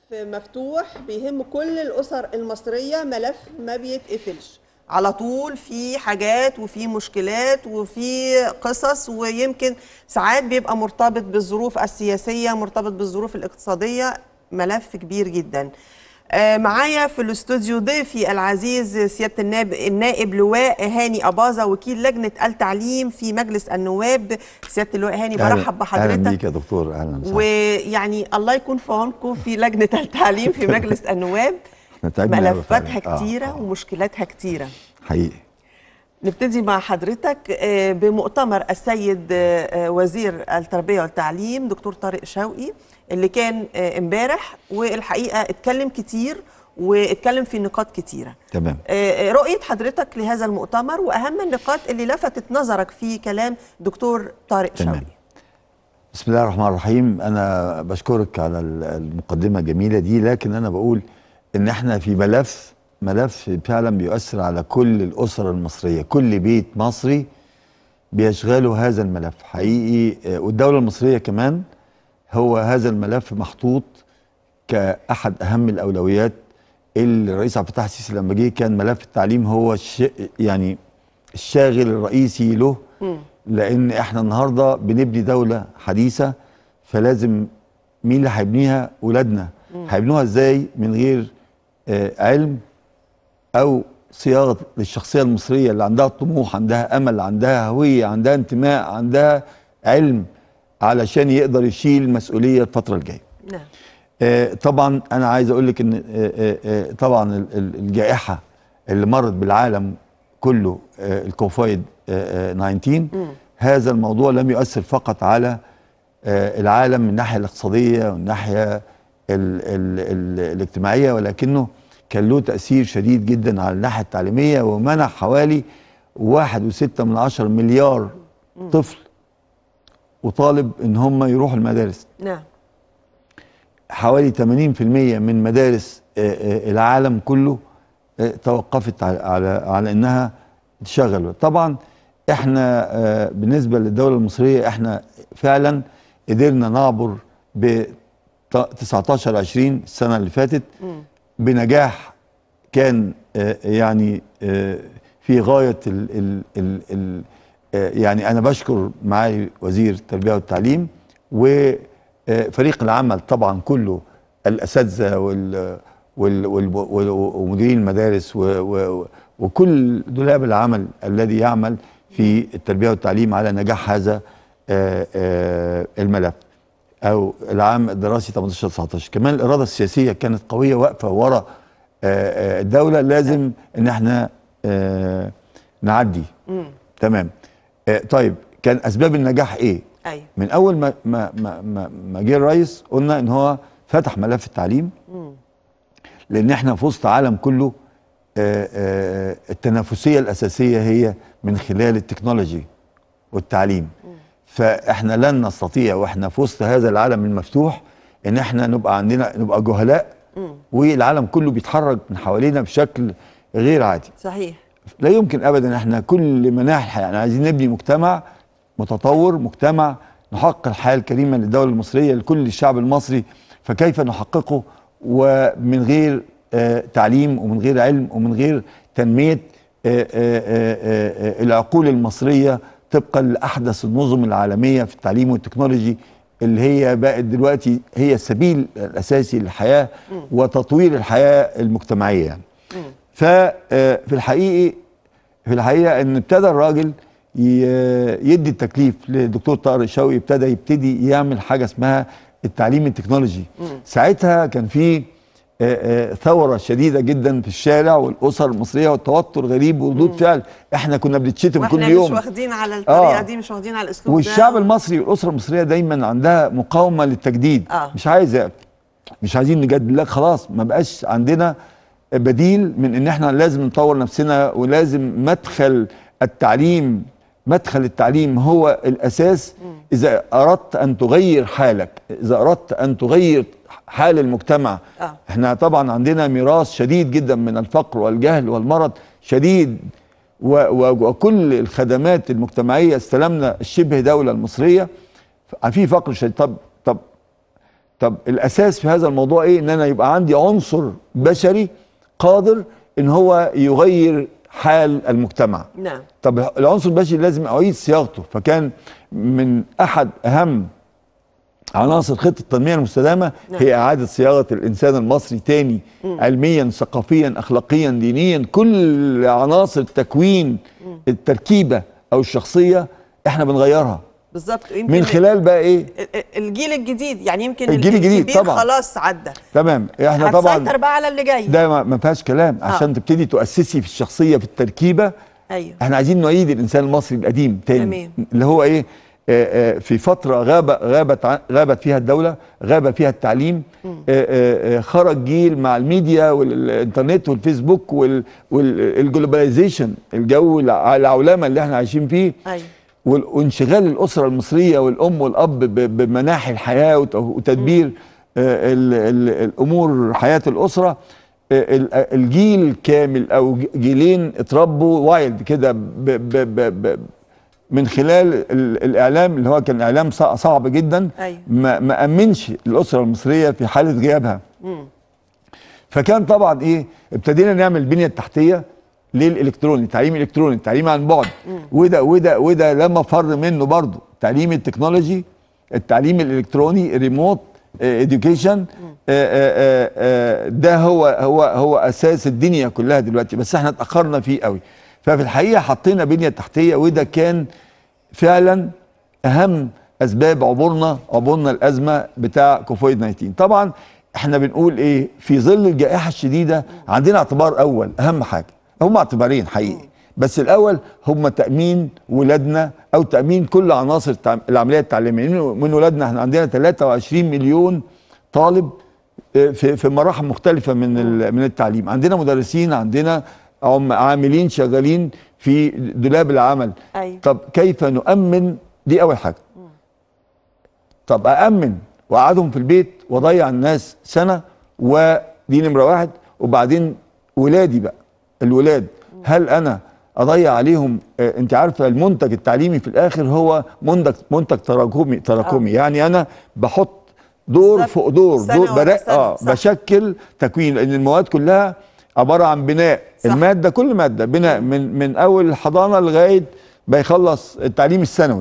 مفتوح بيهم كل الاسر المصريه ملف ما بيتقفلش على طول في حاجات وفي مشكلات وفي قصص ويمكن ساعات بيبقى مرتبط بالظروف السياسيه مرتبط بالظروف الاقتصاديه ملف كبير جدا آه، معايا في الاستوديو ضيفي العزيز سياده النائب النائب لواء هاني اباظه وكيل لجنه التعليم في مجلس النواب سياده اللواء هاني برحب اهلا بحضرتك بيك يا دكتور اهلا وسهلا ويعني الله يكون في عونكم في لجنه التعليم في مجلس النواب احنا تعبنا أوي ملفاتها فعلاً. آه، كتيره آه. ومشكلاتها كتيره حقيقي نبتدي مع حضرتك آه، بمؤتمر السيد آه، آه، وزير التربيه والتعليم دكتور طارق شوقي اللي كان آه، امبارح والحقيقه اتكلم كتير واتكلم في نقاط كتيره تمام آه، رؤية حضرتك لهذا المؤتمر وأهم النقاط اللي لفتت نظرك في كلام دكتور طارق تمام. شوقي بسم الله الرحمن الرحيم انا بشكرك على ال- المقدمه الجميله دي لكن انا بقول ان احنا في ملف ملف فعلا بيؤثر على كل الاسر المصريه كل بيت مصري بيشغله هذا الملف حقيقي آه، والدوله المصريه كمان هو هذا الملف محطوط كاحد اهم الاولويات اللي الرئيس عبد الفتاح السيسي لما جه كان ملف التعليم هو الش... يعني الشاغل الرئيسي له لان احنا النهارده بنبني دوله حديثه فلازم مين اللي هيبنيها ولادنا هيبنوها ازاي من غير آه علم او صياغه للشخصيه المصريه اللي عندها طموح عندها امل عندها هويه عندها انتماء عندها علم علشان يقدر يشيل المسؤوليه الفتره الجايه نعم آه، طبعا انا عايز اقول لك ان آه، آه، آه، طبعا ال- ال- الجائحه اللي مرت بالعالم كله آه، الكوفيد آه، آه، 19 هذا الموضوع لم يؤثر فقط على آه، العالم من الناحيه الاقتصاديه والناحيه الناحيه ال ال ال الاجتماعيه ولكنه كان له تاثير شديد جدا على الناحيه التعليميه ومنع حوالي واحد وستة من عشر مليار طفل وطالب ان هم يروحوا المدارس نعم حوالي 80% من مدارس آه، آه، العالم كله آه، توقفت على على, على انها تشغل طبعا احنا آه، بالنسبه للدوله المصريه احنا فعلا قدرنا نعبر ب 19 20 السنه اللي فاتت بنجاح كان آه، يعني آه، في غايه ال ال ال ال آه، يعني انا بشكر معالي وزير التربيه والتعليم وفريق العمل طبعا كله الاساتذه وال وال- وال- وال- ومديرين المدارس و- و- وكل دولاب العمل الذي يعمل في التربيه والتعليم على نجاح هذا آه، آه، الملف او العام الدراسي 18 19 كمان الاراده السياسيه كانت قويه واقفه ورا آه، آه، الدوله لازم ان احنا آه، نعدي تمام آه، طيب كان اسباب النجاح ايه ايوه من اول ما ما ما ما, ما جه الرئيس قلنا ان هو فتح ملف التعليم لان احنا في وسط عالم كله آه، آه، التنافسيه الاساسيه هي من خلال التكنولوجي والتعليم فاحنا لن نستطيع واحنا في وسط هذا العالم المفتوح ان احنا نبقى عندنا نبقى جهلاء والعالم كله بيتحرك من حوالينا بشكل غير عادي صحيح لا يمكن ابدا احنا كل مناحي الحياه يعني عايزين نبني مجتمع متطور مجتمع نحقق الحياه الكريمه للدوله المصريه لكل الشعب المصري فكيف نحققه ومن غير آه تعليم ومن غير علم ومن غير تنميه آه آه آه آه العقول المصريه طبقا لاحدث النظم العالميه في التعليم والتكنولوجي اللي هي بقت دلوقتي هي السبيل الاساسي للحياه وتطوير الحياه المجتمعيه يعني. ففي الحقيقي في الحقيقه ان ابتدى الراجل ي- يدي التكليف للدكتور طارق شوقي ابتدى يبتدي يعمل حاجه اسمها التعليم التكنولوجي ساعتها كان في آه، آه، ثوره شديده جدا في الشارع والاسر المصريه والتوتر غريب وردود فعل احنا كنا بنتشتم كل واحنا يوم مش واخدين على الطريقه آه. دي مش واخدين على الاسلوب والشعب ده المصري والاسره المصريه دايما عندها مقاومه للتجديد آه. مش عايزه مش عايزين نجدد لا خلاص ما بقاش عندنا بديل من ان احنا لازم نطور نفسنا ولازم مدخل التعليم مدخل التعليم هو الاساس اذا اردت ان تغير حالك اذا اردت ان تغير حال المجتمع آه. احنا طبعا عندنا ميراث شديد جدا من الفقر والجهل والمرض شديد و و وكل الخدمات المجتمعيه استلمنا الشبه دوله المصريه في فقر شديد طب طب طب الاساس في هذا الموضوع ايه ان انا يبقى عندي عنصر بشري قادر ان هو يغير حال المجتمع نعم طب العنصر البشري لازم اعيد صياغته فكان من احد اهم عناصر خطه التنميه المستدامه نعم. هي اعاده صياغه الانسان المصري تاني علميا ثقافيا اخلاقيا دينيا كل عناصر تكوين التركيبه او الشخصيه احنا بنغيرها بالظبط يمكن من خلال بقى ايه ال- ال- الجيل الجديد يعني يمكن الجيل الجديد الكبير طبعاً. خلاص عدى تمام احنا طبعا هتسيطر بقى على اللي جاي ده ما- ما فيهاش كلام عشان تبتدي تؤسسي في الشخصيه في التركيبه ايوه احنا عايزين نعيد الانسان المصري القديم تاني تمام. اللي هو ايه آه، آه، في فتره غاب غابت ع- غابت فيها الدوله غاب فيها التعليم آه، آه، آه، خرج جيل مع الميديا والانترنت والفيسبوك والجلوباليزيشن الجو الع- العولمه اللي احنا عايشين فيه ايوه وال- وانشغال الاسره المصريه والام والاب ب- بمناحي الحياه وت- وتدبير آه، ال- ال- الامور حياه الاسره آه، ال- آه، الجيل كامل او ج- جيلين اتربوا وايلد كده ب- ب- ب- ب- من خلال ال- الاعلام اللي هو كان اعلام صع- صعب جدا أيوة. ما ما امنش الاسره المصريه في حاله غيابها مم. فكان طبعا ايه ابتدينا نعمل البنيه التحتيه للالكتروني التعليم الالكتروني التعليم عن بعد وده وده وده لا مفر منه برضه تعليم التكنولوجي التعليم الالكتروني ريموت اديوكيشن ده هو هو هو اساس الدنيا كلها دلوقتي بس احنا اتاخرنا فيه قوي ففي الحقيقه حطينا بنيه تحتيه وده كان فعلا اهم اسباب عبورنا عبورنا الازمه بتاع كوفيد 19 طبعا احنا بنقول ايه في ظل الجائحه الشديده عندنا اعتبار اول اهم حاجه هم اعتبارين حقيقي بس الاول هم تامين ولادنا او تامين كل عناصر التع- العمليه التعليميه من- من ولادنا احنا عندنا 23 مليون طالب آه، في في مراحل مختلفه من ال- من التعليم عندنا مدرسين عندنا عم- عاملين شغالين في دولاب العمل أيوة. طب كيف نؤمن دي اول حاجه طب أأمن وأقعدهم في البيت وأضيع الناس سنة ودي نمرة واحد وبعدين ولادي بقى الولاد هل أنا أضيع عليهم آه أنت عارفة المنتج التعليمي في الآخر هو منتج منتج تراكمي تراكمي يعني أنا بحط دور بالظبط. فوق دور سنة دور ورا برا سنة، اه صح. بشكل تكوين لأن المواد كلها عبارة عن بناء صح. المادة كل مادة بناء من من أول الحضانة لغاية ما يخلص التعليم الثانوي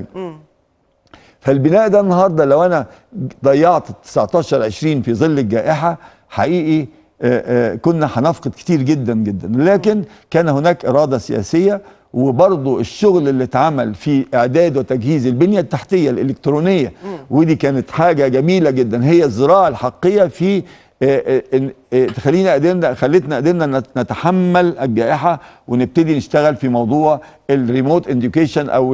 فالبناء ده النهارده لو انا ضيعت 19 20 في ظل الجائحه حقيقي آه، آه، كنا هنفقد كتير جدا جدا لكن كان هناك اراده سياسيه وبرضه الشغل اللي اتعمل في اعداد وتجهيز البنيه التحتيه الالكترونيه ودي كانت حاجه جميله جدا هي الزراعه الحقيقيه في آه، آه، إن- آه، تخلينا قدرنا خلتنا قدرنا نت- نتحمل الجائحه ونبتدي نشتغل في موضوع الريموت اديوكيشن او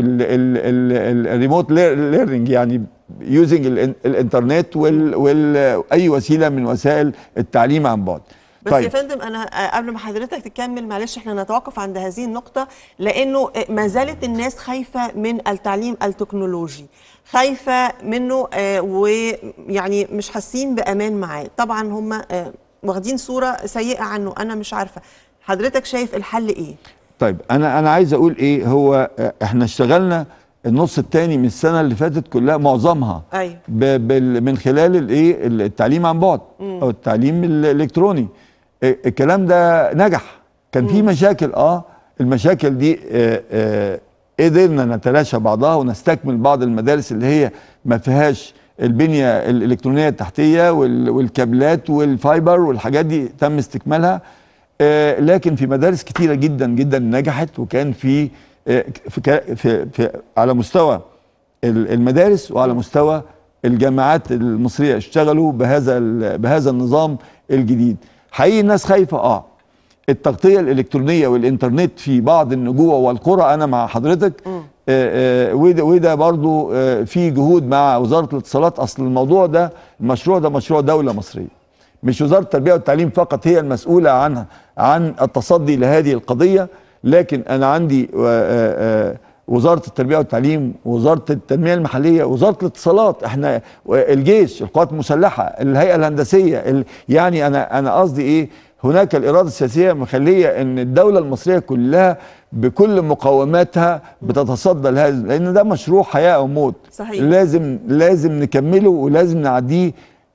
الريموت ليرنينج يعني يوزنج الانترنت وال وال اي وسيله من وسائل التعليم عن بعد بس يا فندم انا آه، قبل ما حضرتك تكمل معلش احنا نتوقف عند هذه النقطه لانه آه، ما زالت الناس خايفه من التعليم التكنولوجي خايفه منه آه، ويعني مش حاسين بامان معاه طبعا هم آه، واخدين صوره سيئه عنه انا مش عارفه حضرتك شايف الحل ايه طيب انا انا عايز اقول ايه هو آه، احنا اشتغلنا النص الثاني من السنه اللي فاتت كلها معظمها أيوة. ب- بال- من خلال الايه التعليم عن بعد او التعليم الالكتروني آه، الكلام ده نجح كان في مشاكل اه المشاكل دي آه، آه، قدرنا نتلاشى بعضها ونستكمل بعض المدارس اللي هي ما فيهاش البنيه الالكترونيه التحتيه وال- والكابلات والفايبر والحاجات دي تم استكمالها آه، لكن في مدارس كتيره جدا جدا نجحت وكان في آه، في, كا- في, في على مستوى ال- المدارس وعلى مستوى الجامعات المصريه اشتغلوا بهذا ال- بهذا النظام الجديد حقيقي الناس خايفه اه التغطيه الالكترونيه والانترنت في بعض النجوع والقرى انا مع حضرتك آه، آه، وده وده برضو آه، في جهود مع وزاره الاتصالات اصل الموضوع ده المشروع ده مشروع دوله مصريه مش وزاره التربيه والتعليم فقط هي المسؤوله عنها عن التصدي لهذه القضيه لكن انا عندي آه، آه، آه، وزاره التربيه والتعليم وزاره التنميه المحليه وزاره الاتصالات احنا الجيش القوات المسلحه الهيئه الهندسيه ال- يعني انا انا قصدي ايه هناك الاراده السياسيه مخليه ان الدوله المصريه كلها بكل مقوماتها بتتصدى لهذا لان ده مشروع حياه او موت صحيح. لازم لازم نكمله ولازم نعديه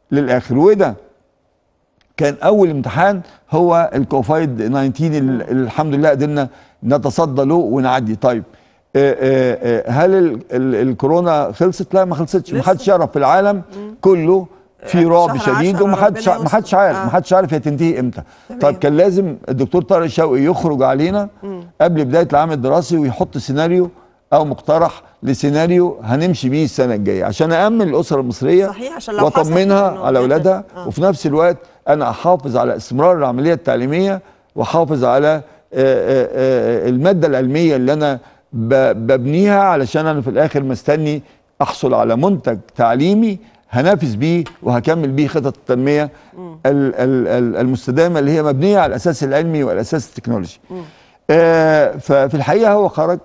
للاخر وده كان اول امتحان هو الكوفايد 19 اللي الحمد لله قدرنا نتصدى له ونعدي طيب آه، آه، آه، هل ال- ال- الكورونا خلصت لا ما خلصتش ما لسه. حدش يعرف في العالم كله في آه، رعب شهر شديد عشرة وما حدش ربنا ما حدش يستر. عارف آه. ما حدش عارف هي تنتهي امتى تمام. طيب كان لازم الدكتور طارق شوقي يخرج علينا قبل بدايه العام الدراسي ويحط سيناريو او مقترح لسيناريو هنمشي بيه السنه الجايه عشان امن الاسره المصريه صحيح، عشان لو حصل واطمنها إنه على قادر. اولادها آه. وفي نفس الوقت انا احافظ على استمرار العمليه التعليميه واحافظ على آه، آه، آه، الماده العلميه اللي انا ب- ببنيها علشان انا في الاخر مستني احصل على منتج تعليمي هنافس بيه وهكمل بيه خطط التنميه ال- ال- ال- المستدامه اللي هي مبنيه على الاساس العلمي والاساس التكنولوجي. آه، ففي الحقيقه هو خرج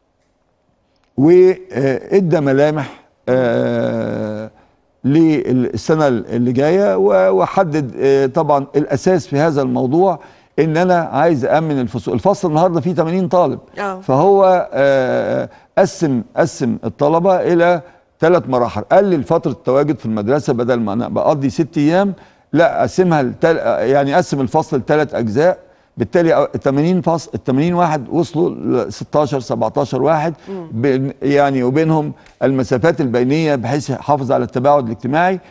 وادى ملامح آه، للسنه اللي جايه و- وحدد آه، طبعا الاساس في هذا الموضوع ان انا عايز امن الفصول الفصل النهارده فيه 80 طالب آه. فهو آه، قسم قسم الطلبه الى ثلاث مراحل قلل فتره التواجد في المدرسه بدل ما انا بقضي ست ايام لا قسمها لتل... يعني قسم الفصل لثلاث اجزاء بالتالي ال 80 فصل ال 80 واحد وصلوا ل 16 17 واحد بين يعني وبينهم المسافات البينيه بحيث يحافظ على التباعد الاجتماعي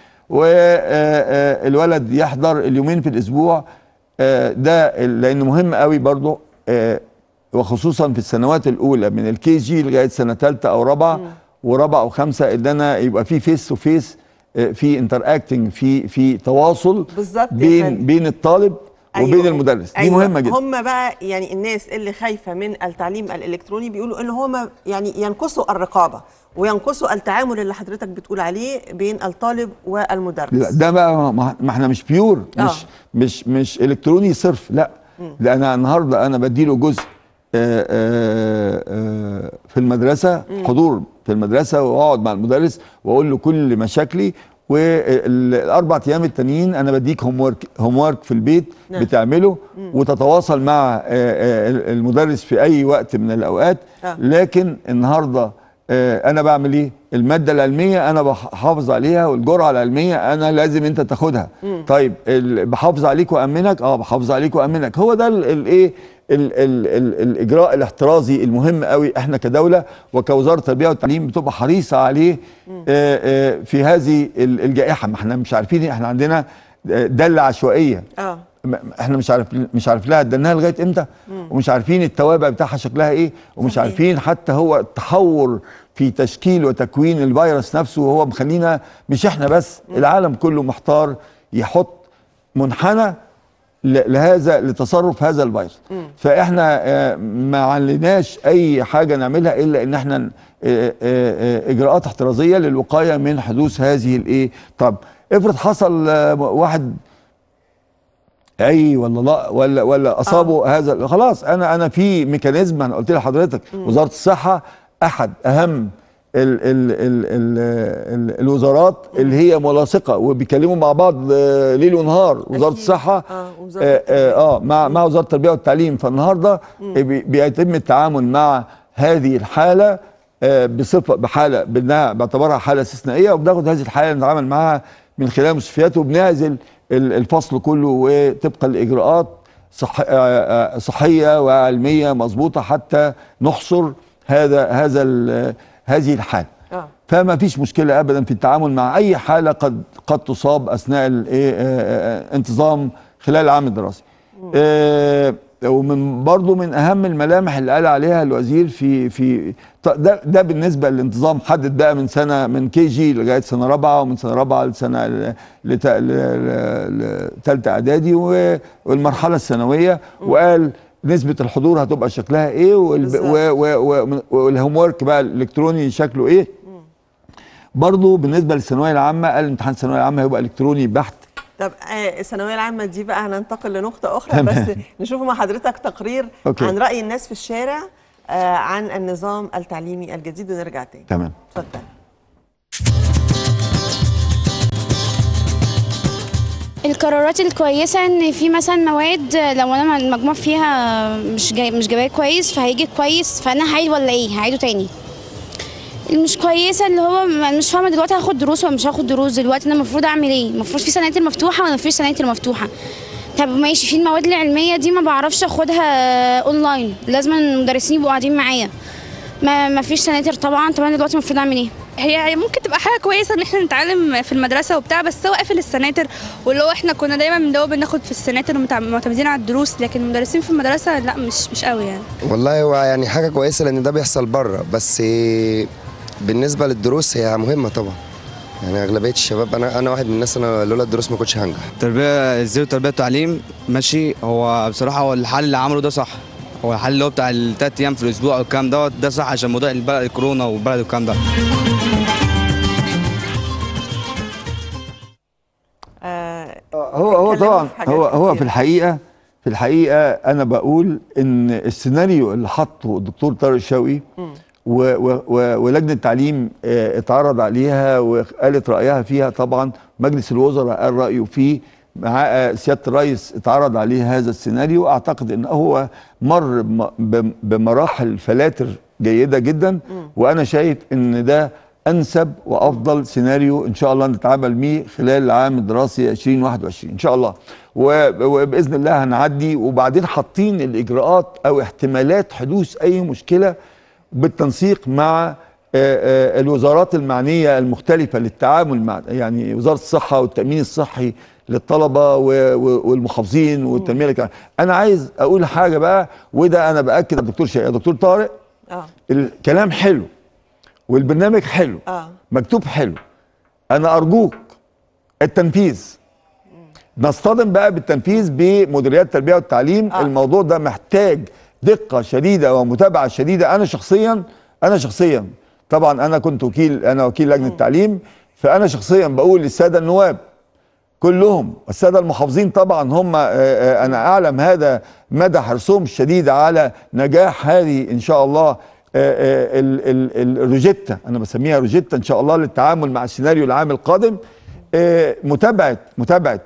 والولد يحضر اليومين في الاسبوع آه، ده لانه مهم قوي برضه آه، وخصوصا في السنوات الاولى من الكي جي لغايه سنه ثالثه او رابعه ورابعه وخمسه ان انا يبقى في فيس تو فيس في انتر اكتنج في في تواصل بالظبط يا بين خالد. بين الطالب وبين المدرس دي مهمه جدا هم بقى يعني الناس اللي خايفه من التعليم الالكتروني بيقولوا ان هم يعني ينقصوا الرقابه وينقصوا التعامل اللي حضرتك بتقول عليه بين الطالب والمدرس لا ده بقى ما ما احنا مش بيور آه. مش مش مش الكتروني صرف لا ده انا النهارده انا بديله جزء آه، آه، آه، في المدرسه حضور في المدرسه واقعد مع المدرس واقول له كل مشاكلي والاربع ايام التانيين انا بديك هوم ورك هوم ورك في البيت نعم. بتعمله وتتواصل مع آه، آه، المدرس في اي وقت من الاوقات آه. لكن النهارده آه، انا بعمل ايه الماده العلميه انا بحافظ عليها والجرعه العلميه انا لازم انت تاخدها طيب ال- بحافظ عليك وامنك اه بحافظ عليك وامنك هو ده الايه الاجراء الاحترازي المهم قوي احنا كدوله وكوزاره التربيه والتعليم بتبقى حريصه عليه آه، آه، في هذه ال- الجائحه ما احنا مش عارفين احنا عندنا آه، دله عشوائيه اه م- احنا مش عارف مش عارف لها اديناها لغايه امتى ومش عارفين التوابع بتاعها شكلها ايه ومش صحيح. عارفين حتى هو التحور في تشكيل وتكوين الفيروس نفسه وهو مخلينا مش احنا بس العالم كله محتار يحط منحنى ل- لهذا لتصرف هذا الفيروس فاحنا آه، ما عليناش اي حاجه نعملها الا ان احنا ن- آه، آه، آه، اجراءات احترازيه للوقايه من حدوث هذه الايه طب افرض حصل آه، واحد اي ولا لا ولا ولا اصابه آه. هذا خلاص انا انا في ميكانيزم انا قلت لحضرتك وزاره الصحه احد اهم ال ال ال ال ال الوزارات اللي هي ملاصقه وبيكلموا مع بعض آه، ليل ونهار وزاره أكيد. الصحه آه، وزارة آه, التربية. آه, اه مع مع وزاره التربيه والتعليم فالنهارده بي- بيتم التعامل مع هذه الحاله آه بصفه بحاله بانها باعتبارها حاله استثنائيه وبناخد هذه الحاله نتعامل معها من خلال مستشفيات وبنعزل ال- الفصل كله وطبقا لاجراءات صح آه، آه، صحيه وعلميه مظبوطه حتى نحصر هذا هذا ال- هذه الحاله اه فما فيش مشكله ابدا في التعامل مع اي حاله قد قد تصاب اثناء الايه آه، آه، انتظام خلال العام الدراسي آه، ومن برضو من اهم الملامح اللي قال عليها الوزير في في ط- ده ده بالنسبه للانتظام حدد بقى من سنه من كي جي لغايه سنه رابعه ومن سنه رابعه لسنه لثالثه اعدادي و- والمرحله الثانويه وقال نسبه الحضور هتبقى شكلها ايه والب- بالظبط. و- و- و- والهوم ورك بقى الالكتروني شكله ايه برضه بالنسبه للثانويه العامه قال امتحان الثانويه العامه هيبقى الكتروني بحت طب آه، الثانويه العامه دي بقى هننتقل لنقطه اخرى تمام. بس نشوف مع حضرتك تقرير أوكي. عن راي الناس في الشارع آه، عن النظام التعليمي الجديد ونرجع تاني تمام اتفضل القرارات الكويسة ان في مثلا مواد لو انا المجموع فيها مش جاي مش جايباه كويس فهيجي كويس فانا هعيد ولا ايه هعيده تاني مش كويسه اللي هو م- مش فاهمه دلوقتي هاخد دروس ولا مش هاخد دروس دلوقتي انا المفروض اعمل ايه المفروض في سناتر مفتوحه ولا مفيش سناتر مفتوحه طب ماشي في المواد العلميه دي ما بعرفش اخدها اونلاين لازم المدرسين يبقوا قاعدين معايا ما ما فيش سناتر طبعا طب انا دلوقتي المفروض اعمل ايه هي هي ممكن تبقى حاجه كويسه ان احنا نتعلم في المدرسه وبتاع بس هو قافل السناتر واللي هو احنا كنا دايما من دوب بناخد في السناتر ومتع- معتمدين على الدروس لكن المدرسين في المدرسه لا مش مش قوي يعني والله هو يعني حاجة كويسة لأن ده بيحصل بره بس بالنسبة للدروس هي مهمة طبعا يعني أغلبية الشباب أنا أنا واحد من الناس أنا لولا الدروس ما كنتش هنجح تربيه ازاي وتربيه والتعليم ماشي هو بصراحه هو الحل اللي عمله ده صح هو الحل اللي هو بتاع التلات ايام في الاسبوع والكلام دوت ده صح عشان موضوع البلد الكورونا والبلد والكلام ده آه هو هو اتكلموا طبعا في حاجات هو هو كتير. في الحقيقه في الحقيقه انا بقول ان السيناريو اللي حطه الدكتور طارق شوقي و و و ولجنه التعليم آه، اتعرض عليها وقالت رايها فيها طبعا مجلس الوزراء قال رايه فيه مع آه، سياده الرئيس اتعرض عليه هذا السيناريو اعتقد ان هو مر بم- بم- بمراحل فلاتر جيده جدا وانا شايف ان ده انسب وافضل سيناريو ان شاء الله نتعامل بيه خلال العام الدراسي 2021 ان شاء الله و- وباذن الله هنعدي وبعدين حاطين الاجراءات او احتمالات حدوث اي مشكله بالتنسيق مع آه، آه، الوزارات المعنيه المختلفه للتعامل مع يعني وزاره الصحه والتامين الصحي للطلبه و- و- والمحافظين والتنميه الاجتماعية. انا عايز اقول حاجه بقى وده انا باكد على الدكتور شيء دكتور طارق اه الكلام حلو والبرنامج حلو اه مكتوب حلو انا ارجوك التنفيذ نصطدم بقى بالتنفيذ بمديريات التربيه والتعليم آه. آه. الموضوع ده محتاج دقه شديده ومتابعه شديده انا شخصيا انا شخصيا طبعا انا كنت وكيل انا وكيل لجنه التعليم فانا شخصيا بقول للساده النواب كلهم الساده المحافظين طبعا هم آه، آه، انا اعلم هذا مدى حرصهم الشديد على نجاح هذه ان شاء الله آه، آه، ال- ال- الروجيتا انا بسميها روجيتا ان شاء الله للتعامل مع السيناريو العام القادم آه، متابعه متابعه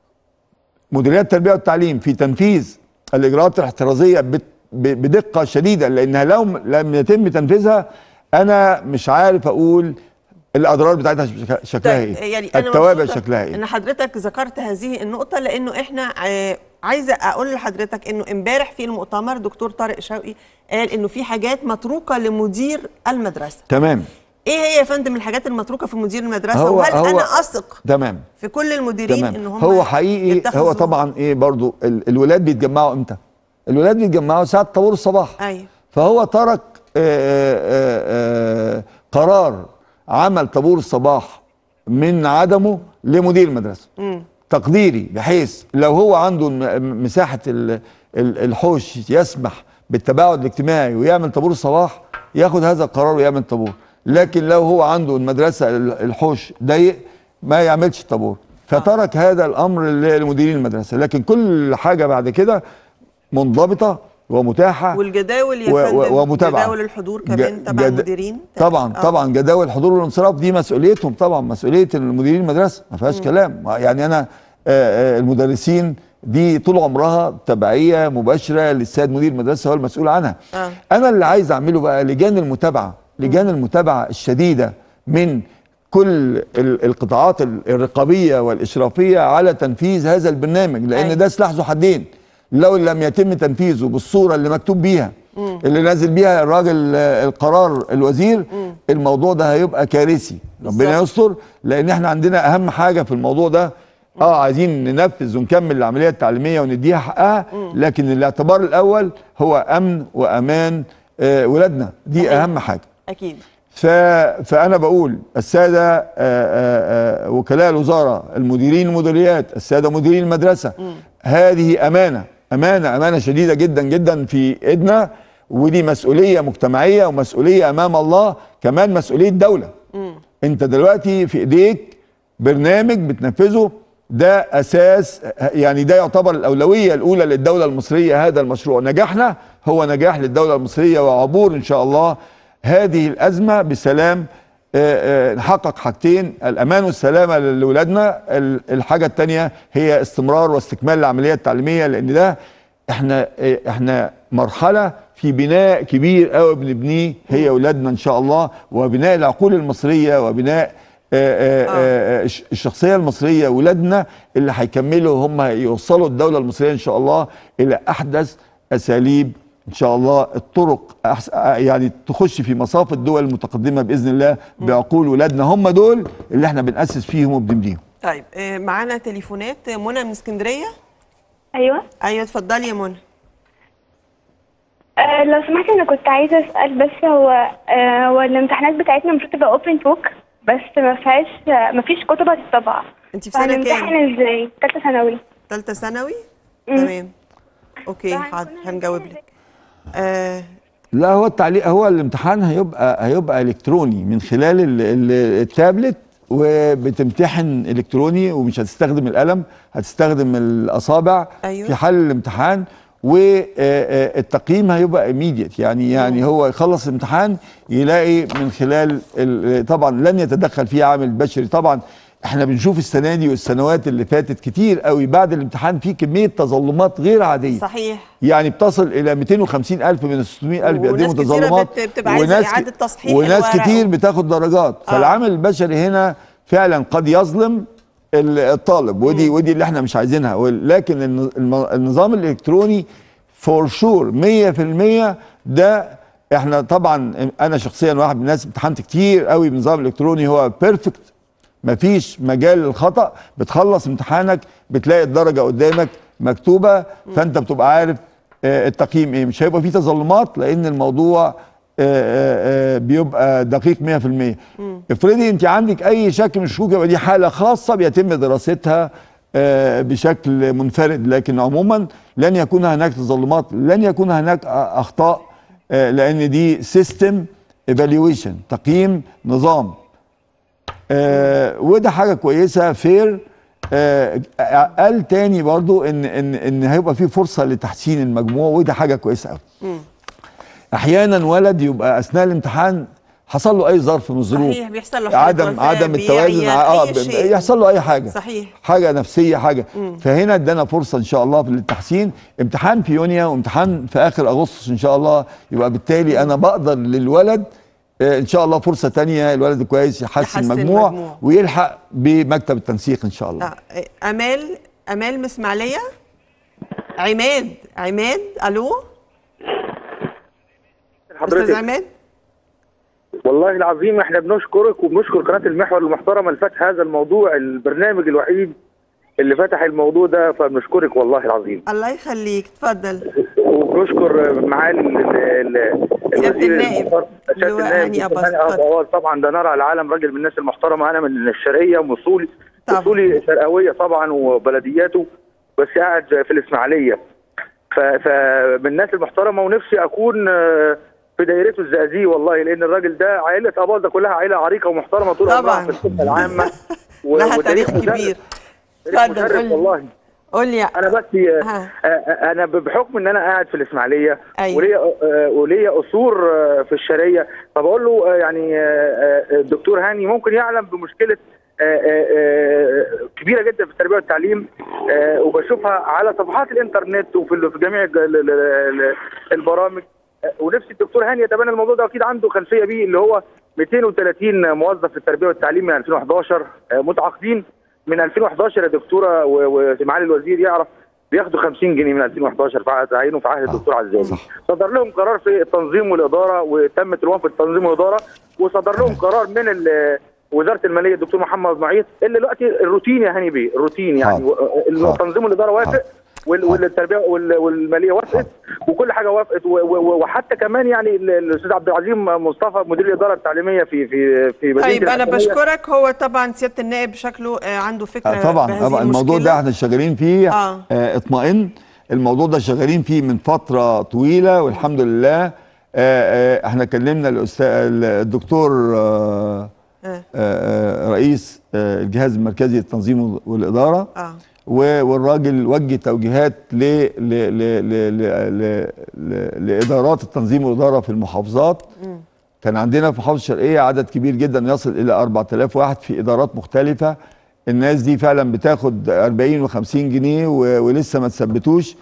مديريات التربيه والتعليم في تنفيذ الاجراءات الاحترازيه بت- ب- بدقه شديده لانها لو م- لم يتم تنفيذها انا مش عارف اقول الاضرار بتاعتها شك- شكلها طيب، ايه يعني أنا التوابع مبسوطة شكلها ايه ان حضرتك ذكرت هذه النقطه لانه احنا آه، عايزه اقول لحضرتك انه امبارح في المؤتمر دكتور طارق شوقي قال انه في حاجات متروكه لمدير المدرسه تمام ايه هي يا فندم الحاجات المتروكه في مدير المدرسه هو- وهل هو- انا اثق تمام في كل المديرين تمام ان هم هو حقيقي يتخذوا- هو طبعا ايه برضو ال- الولاد بيتجمعوا امتى الولاد بيتجمعوا ساعه طابور الصباح ايوه فهو ترك آه، آه، آه، قرار عمل طابور الصباح من عدمه لمدير المدرسه تقديري بحيث لو هو عنده الم- مساحه ال- ال- الحوش يسمح بالتباعد الاجتماعي ويعمل طابور الصباح ياخد هذا القرار ويعمل طابور لكن لو هو عنده المدرسه ال- الحوش ضيق ما يعملش طابور فترك هذا الامر ل- لمديرين المدرسه لكن كل حاجه بعد كده منضبطه ومتاحه والجداول يا و- و- فندم ومتابعة. جداول الحضور كمان ج- تبع جد- المديرين طبعا آه. طبعا جداول الحضور والانصراف دي مسؤوليتهم طبعا مسؤوليه المديرين المدرسه ما فيهاش كلام يعني انا آه، آه، المدرسين دي طول عمرها تبعيه مباشره للسيد مدير المدرسه هو المسؤول عنها آه. انا اللي عايز اعمله بقى لجان المتابعه لجان المتابعه الشديده من كل ال- القطاعات ال- الرقابيه والاشرافيه على تنفيذ هذا البرنامج لان أيوة. ده سلاح ذو حدين لو لم يتم تنفيذه بالصوره اللي مكتوب بيها اللي نازل بيها الراجل آه، القرار الوزير الموضوع ده هيبقى كارثي ربنا بالظبط. يستر لان احنا عندنا اهم حاجه في الموضوع ده اه عايزين ننفذ ونكمل العمليه التعليميه ونديها حقها لكن الاعتبار الاول هو امن وامان آه ولادنا دي صحيح. اهم حاجه اكيد ف... فانا بقول الساده آه، آه، آه، وكلاء الوزاره المديرين المديريات الساده مديرين المدرسه هذه امانه امانه امانه شديده جدا جدا في ايدنا ودي مسؤوليه مجتمعيه ومسؤوليه امام الله كمان مسؤوليه دوله انت دلوقتي في ايديك برنامج بتنفذه ده اساس يعني ده يعتبر الاولويه الاولى للدوله المصريه هذا المشروع نجاحنا هو نجاح للدوله المصريه وعبور ان شاء الله هذه الازمه بسلام آه، آه، نحقق حاجتين الامان والسلامه لاولادنا ال- الحاجه الثانيه هي استمرار واستكمال العمليه التعليميه لان ده احنا آه، احنا مرحله في بناء كبير قوي بنبنيه هي اولادنا ان شاء الله وبناء العقول المصريه وبناء آه، آه، آه، الش- الشخصيه المصريه ولادنا اللي هيكملوا هم يوصلوا الدوله المصريه ان شاء الله الى احدث اساليب ان شاء الله الطرق أحس... يعني تخش في مصاف الدول المتقدمه باذن الله بعقول ولادنا هم دول اللي احنا بناسس فيهم وبنبنيهم طيب آه، معانا تليفونات منى من اسكندريه ايوه ايوه اتفضلي يا منى أه لو سمحت انا كنت عايزه اسال بس هو أه هو الامتحانات بتاعتنا المفروض تبقى اوبن بوك بس ما فيهاش ما فيش كتب هتطبع انت في سنه كام فهنمتحن ازاي ثالثه ثانوي ثالثه ثانوي تمام اوكي فهنكون حاضر هنمتحن هنجاوب لك آه لا هو التعليق هو الامتحان هيبقى هيبقى الكتروني من خلال ال- ال- التابلت وبتمتحن الكتروني ومش هتستخدم القلم هتستخدم الاصابع أيوة. في حل الامتحان والتقييم هيبقى immediate يعني يعني هو يخلص الامتحان يلاقي من خلال ال- طبعا لن يتدخل فيه عامل بشري طبعا احنا بنشوف السنه دي والسنوات اللي فاتت كتير قوي بعد الامتحان في كميه تظلمات غير عاديه صحيح يعني بتصل الى 250 الف من ال 600 الف وناس بيقدموا كتيرة تظلمات بت- بتبقى عايزة وناس ك- إعادة تصحيح وناس الورق كتير و- بتاخد درجات آه. فالعامل البشري هنا فعلا قد يظلم ال- الطالب ودي ودي اللي احنا مش عايزينها لكن الن- الم- النظام الالكتروني فور شور 100% ده احنا طبعا انا شخصيا واحد من الناس امتحنت كتير قوي بالنظام الالكتروني هو بيرفكت مفيش مجال للخطا بتخلص امتحانك بتلاقي الدرجه قدامك مكتوبه فانت بتبقى عارف آه، التقييم ايه مش هيبقى فيه تظلمات لان الموضوع آه، آه، آه، بيبقى دقيق 100% افرضي انت عندك اي شك من الشكوك يبقى دي حاله خاصه بيتم دراستها آه، بشكل منفرد لكن عموما لن يكون هناك تظلمات لن يكون هناك آه، اخطاء آه، لان دي سيستم ايفالويشن تقييم نظام آه وده حاجه كويسه فير آه قال تاني برضو ان ان ان هيبقى في فرصه لتحسين المجموع وده حاجه كويسه قوي احيانا ولد يبقى اثناء الامتحان حصل له اي ظرف من الظروف صحيح بيحصل له حالة عدم وفاة، عدم التوازن بيعيا، اه أي ب- شيء. يحصل له اي حاجه صحيح حاجه نفسيه حاجه فهنا ادانا فرصه ان شاء الله للتحسين امتحان في يونيو وامتحان في اخر اغسطس ان شاء الله يبقى بالتالي انا بقدر للولد آه، ان شاء الله فرصه تانية الولد كويس يحسن, يحسن مجموع, مجموع. ويلحق بمكتب التنسيق ان شاء الله آه، آه، امال امال من اسماعيليه عماد عماد الو استاذ حضرتك عماد والله العظيم احنا بنشكرك وبنشكر قناه المحور المحترمه اللي فتح هذا الموضوع البرنامج الوحيد اللي فتح الموضوع ده فبنشكرك والله العظيم الله يخليك اتفضل وبنشكر معالي ال- ال- ال- سيادة الوزير النائب، المحترم- سيادة اللواء النائب هاني دكتور أباظ، هاني اتفضل. أباظ طبعا ده نرى العالم راجل من الناس المحترمه انا من الشرقيه ومصولي طبعا. مصولي شرقاويه طبعا وبلدياته بس قاعد في الاسماعيليه ف- فمن الناس المحترمه ونفسي اكون آه، في دايرته الزقازيق والله لان الراجل ده عائله اباظ ده كلها عائله عريقه ومحترمه طول طبعاً. عمرها في الخدمه العامه و- لها وتاريخ تاريخ مشرف. كبير تاريخ اتفضل، مشرف قول لي. والله قول لي انا بس ها. آه، آه، انا بحكم ان انا قاعد في الاسماعيليه أيوة. وليا آه، وليا اصول آه، في الشرقيه فبقول له آه، يعني آه، آه، الدكتور هاني ممكن يعلم بمشكله آه، آه، آه، كبيره جدا في التربيه والتعليم آه، وبشوفها على صفحات الانترنت وفي ال- في جميع ال- ال- ال- البرامج آه، ونفسي الدكتور هاني يتبنى الموضوع ده اكيد عنده خلفيه بيه اللي هو 230 موظف في التربيه والتعليم من 2011 آه، متعاقدين من 2011 يا دكتوره و- ومعالي الوزير يعرف بياخدوا 50 جنيه من 2011 في عهد تعيينه في عهد الدكتور عزازي صح. صدر لهم قرار في التنظيم والاداره وتمت الوان في التنظيم والاداره وصدر لهم قرار من ال- وزاره الماليه الدكتور محمد معيط اللي دلوقتي الروتين يا هاني بيه الروتين يعني حاضر. و- حاضر. التنظيم والاداره وافق حاضر. وال- والتربيه وال- والماليه وافقت وكل حاجه وافقت و- و- وحتى كمان يعني ال- الاستاذ عبد العظيم مصطفى مدير الاداره التعليميه في في في مدينه طيب انا الحكومية. بشكرك هو طبعا سياده النائب شكله آه، عنده فكره آه طبعا بهذه طبعا الموضوع المشكلة. ده احنا شغالين فيه آه. آه اطمئن الموضوع ده شغالين فيه من فتره طويله والحمد لله آه آه احنا كلمنا الاستاذ الدكتور آه آه. آه رئيس آه الجهاز المركزي للتنظيم والاداره اه و- والراجل وجه توجيهات ل ل ل ل ل ل ل لادارات التنظيم والاداره في المحافظات كان عندنا في محافظه الشرقيه عدد كبير جدا يصل الى 4000 واحد في ادارات مختلفه الناس دي فعلا بتاخد 40 و50 جنيه و- ولسه ما تثبتوش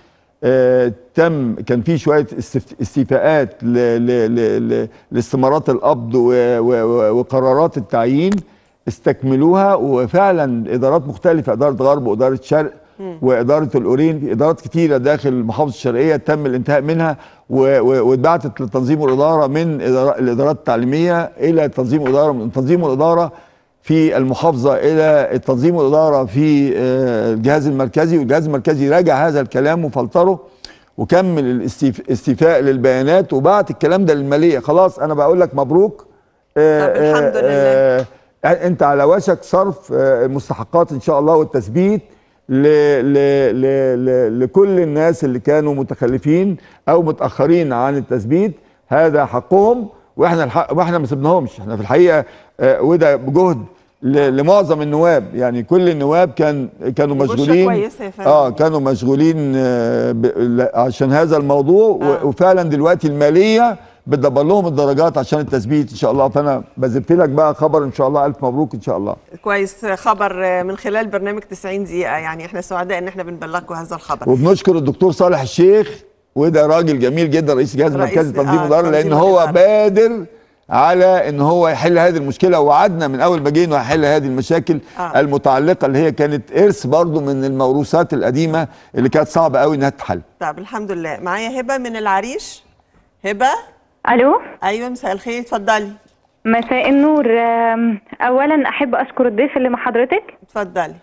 آه، تم كان في شويه استف- استيفاءات ل- ل- ل- ل- لاستمارات القبض و- و- و- وقرارات التعيين استكملوها وفعلا ادارات مختلفه اداره غرب واداره شرق واداره الاورين في ادارات كتيره داخل محافظه الشرقيه تم الانتهاء منها و- و- واتبعتت للتنظيم والاداره من إدارة- الادارات التعليميه الى تنظيم الاداره من تنظيم الاداره في المحافظه الى التنظيم والاداره في آه، الجهاز المركزي والجهاز المركزي راجع هذا الكلام وفلتره وكمل الاستيف- الاستيفاء للبيانات وبعت الكلام ده للماليه خلاص انا بقول لك مبروك آه، طب الحمد آه، لله. آه، انت على وشك صرف آه، المستحقات ان شاء الله والتثبيت ل ل ل ل لكل الناس اللي كانوا متخلفين او متاخرين عن التثبيت هذا حقهم واحنا الحق واحنا ما سبناهمش احنا في الحقيقه آه، وده بجهد ل- لمعظم النواب يعني كل النواب كان كانوا بشرة مشغولين كويسة يا فندم. اه كانوا مشغولين آه، ب- ل- عشان هذا الموضوع و- آه. وفعلا دلوقتي الماليه بتدبر لهم الدرجات عشان التثبيت ان شاء الله فانا بزفت لك بقى خبر ان شاء الله الف مبروك ان شاء الله كويس خبر من خلال برنامج 90 دقيقة يعني احنا سعداء ان احنا بنبلغكم هذا الخبر وبنشكر الدكتور صالح الشيخ وده راجل جميل جدا رئيس الجهاز رئيس- المركزي لتنظيم آه، الاداره لان تنظيم هو الإدارة. بادر على ان هو يحل هذه المشكله ووعدنا من اول ما جه انه هيحل هذه المشاكل آه. المتعلقه اللي هي كانت ارث برضو من الموروثات القديمه اللي كانت صعبه قوي انها تتحل طب الحمد لله معايا هبة من العريش هبة الو ايوه مساء الخير اتفضلي مساء النور آم، اولا احب اشكر الضيف اللي مع حضرتك اتفضلي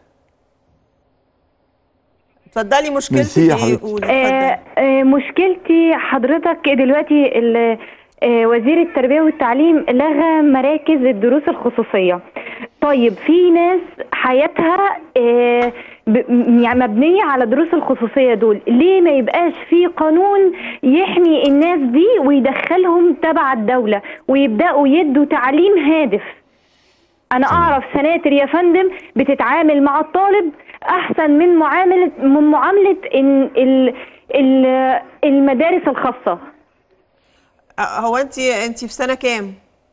اتفضلي مشكلتك ميرسي يا ايه حبيبتي. قولي آه، اتفضلي آه، مشكلتي حضرتك دلوقتي ال- آه، وزير التربية والتعليم لغى مراكز الدروس الخصوصية طيب في ناس حياتها آه، ب- م- يعني مبنية على دروس الخصوصية دول ليه ما يبقاش في قانون يحمي الناس دي ويدخلهم تبع الدولة ويبدأوا يدوا تعليم هادف انا اعرف سناتر يا فندم بتتعامل مع الطالب احسن من معامله من معامله إن ال ال المدارس الخاصه آه، هو انت انت في سنة كام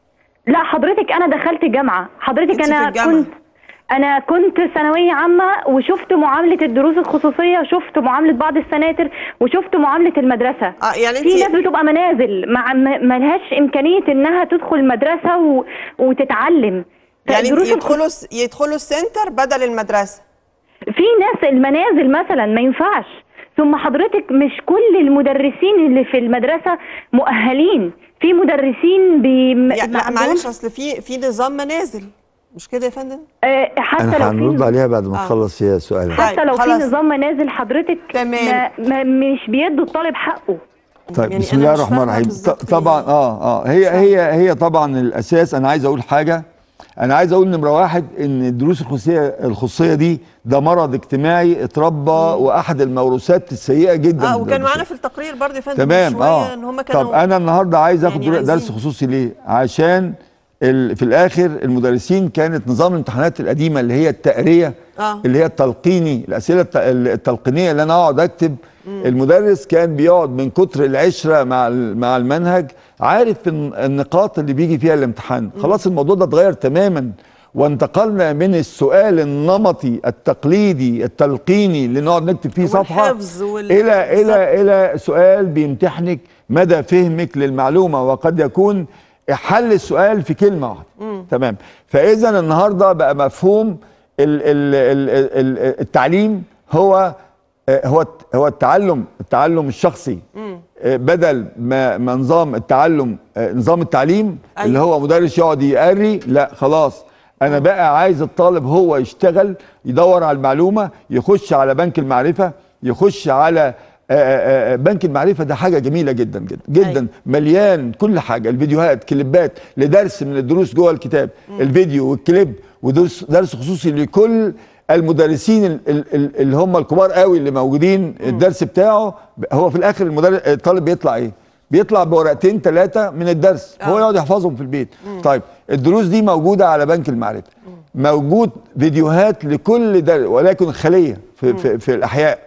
لا حضرتك انا دخلت جامعه حضرتك أنت في انا الجامعة. كنت انا كنت ثانويه عامه وشفت معامله الدروس الخصوصيه شفت معامله بعض السناتر وشفت معامله المدرسه اه يعني في ناس انت بتبقى منازل مع ما ما لهاش امكانيه انها تدخل مدرسه و... وتتعلم يعني فالدروس الخ- يدخلوا س- يدخلوا السنتر بدل المدرسة في ناس المنازل مثلا ما ينفعش ثم حضرتك مش كل المدرسين اللي في المدرسة مؤهلين في مدرسين بي يعني لا معلش اصل في في نظام منازل مش كده يا فندم آه حتى انا لو هنرد في عليها بعد ما آه. تخلص هي سؤالها حتى طيب، لو في خلاص. نظام منازل حضرتك تمام. ما ما مش بيدوا الطالب حقه طيب يعني بسم أنا الله مش الرحمن فاهمة الرحيم بالظبط ط- طبعا يعني. اه اه هي هي هي طبعا الاساس انا عايز اقول حاجه انا عايز اقول نمره واحد ان الدروس الخصوصيه الخصوصيه دي ده مرض اجتماعي اتربى واحد الموروثات السيئه جدا اه وكان للبشر. معانا في التقرير برضه يا فندم من تمام شوية اه ان هم كانوا طب انا النهارده عايز اخد يعني درس عايزين- خصوصي ليه عشان ال... في الاخر المدرسين كانت نظام الامتحانات القديمه اللي هي التقريه آه. اللي هي التلقيني الاسئله الت... التلقينيه اللي انا اقعد اكتب المدرس كان بيقعد من كتر العشره مع ال- مع المنهج عارف الن- النقاط اللي بيجي فيها الامتحان خلاص الموضوع ده اتغير تماما وانتقلنا من السؤال النمطي التقليدي التلقيني اللي نقعد نكتب فيه صفحه والحفظ وال- الى بالظبط. الى الى سؤال بيمتحنك مدى فهمك للمعلومه وقد يكون حل السؤال في كلمه واحده تمام فاذا النهارده بقى مفهوم ال ال ال ال التعليم هو آه، هو هو التعلم التعلم الشخصي آه، بدل ما ما نظام التعلم آه، نظام التعليم أيوة. اللي هو مدرس يقعد يقري لا خلاص انا بقى عايز الطالب هو يشتغل يدور على المعلومه يخش على بنك المعرفه يخش على آه، آه، آه، بنك المعرفه ده حاجه جميله جدا جدا جدا أيوة. مليان كل حاجه الفيديوهات كليبات لدرس من الدروس جوه الكتاب الفيديو والكليب ودرس درس خصوصي لكل المدرسين ال- ال- ال- اللي هم الكبار قوي اللي موجودين الدرس بتاعه هو في الاخر المدرس الطالب بيطلع ايه بيطلع بورقتين ثلاثه من الدرس هو آه. يقعد يحفظهم في البيت طيب الدروس دي موجوده على بنك المعرفه موجود فيديوهات لكل درس ولكن خليه في, في, في الاحياء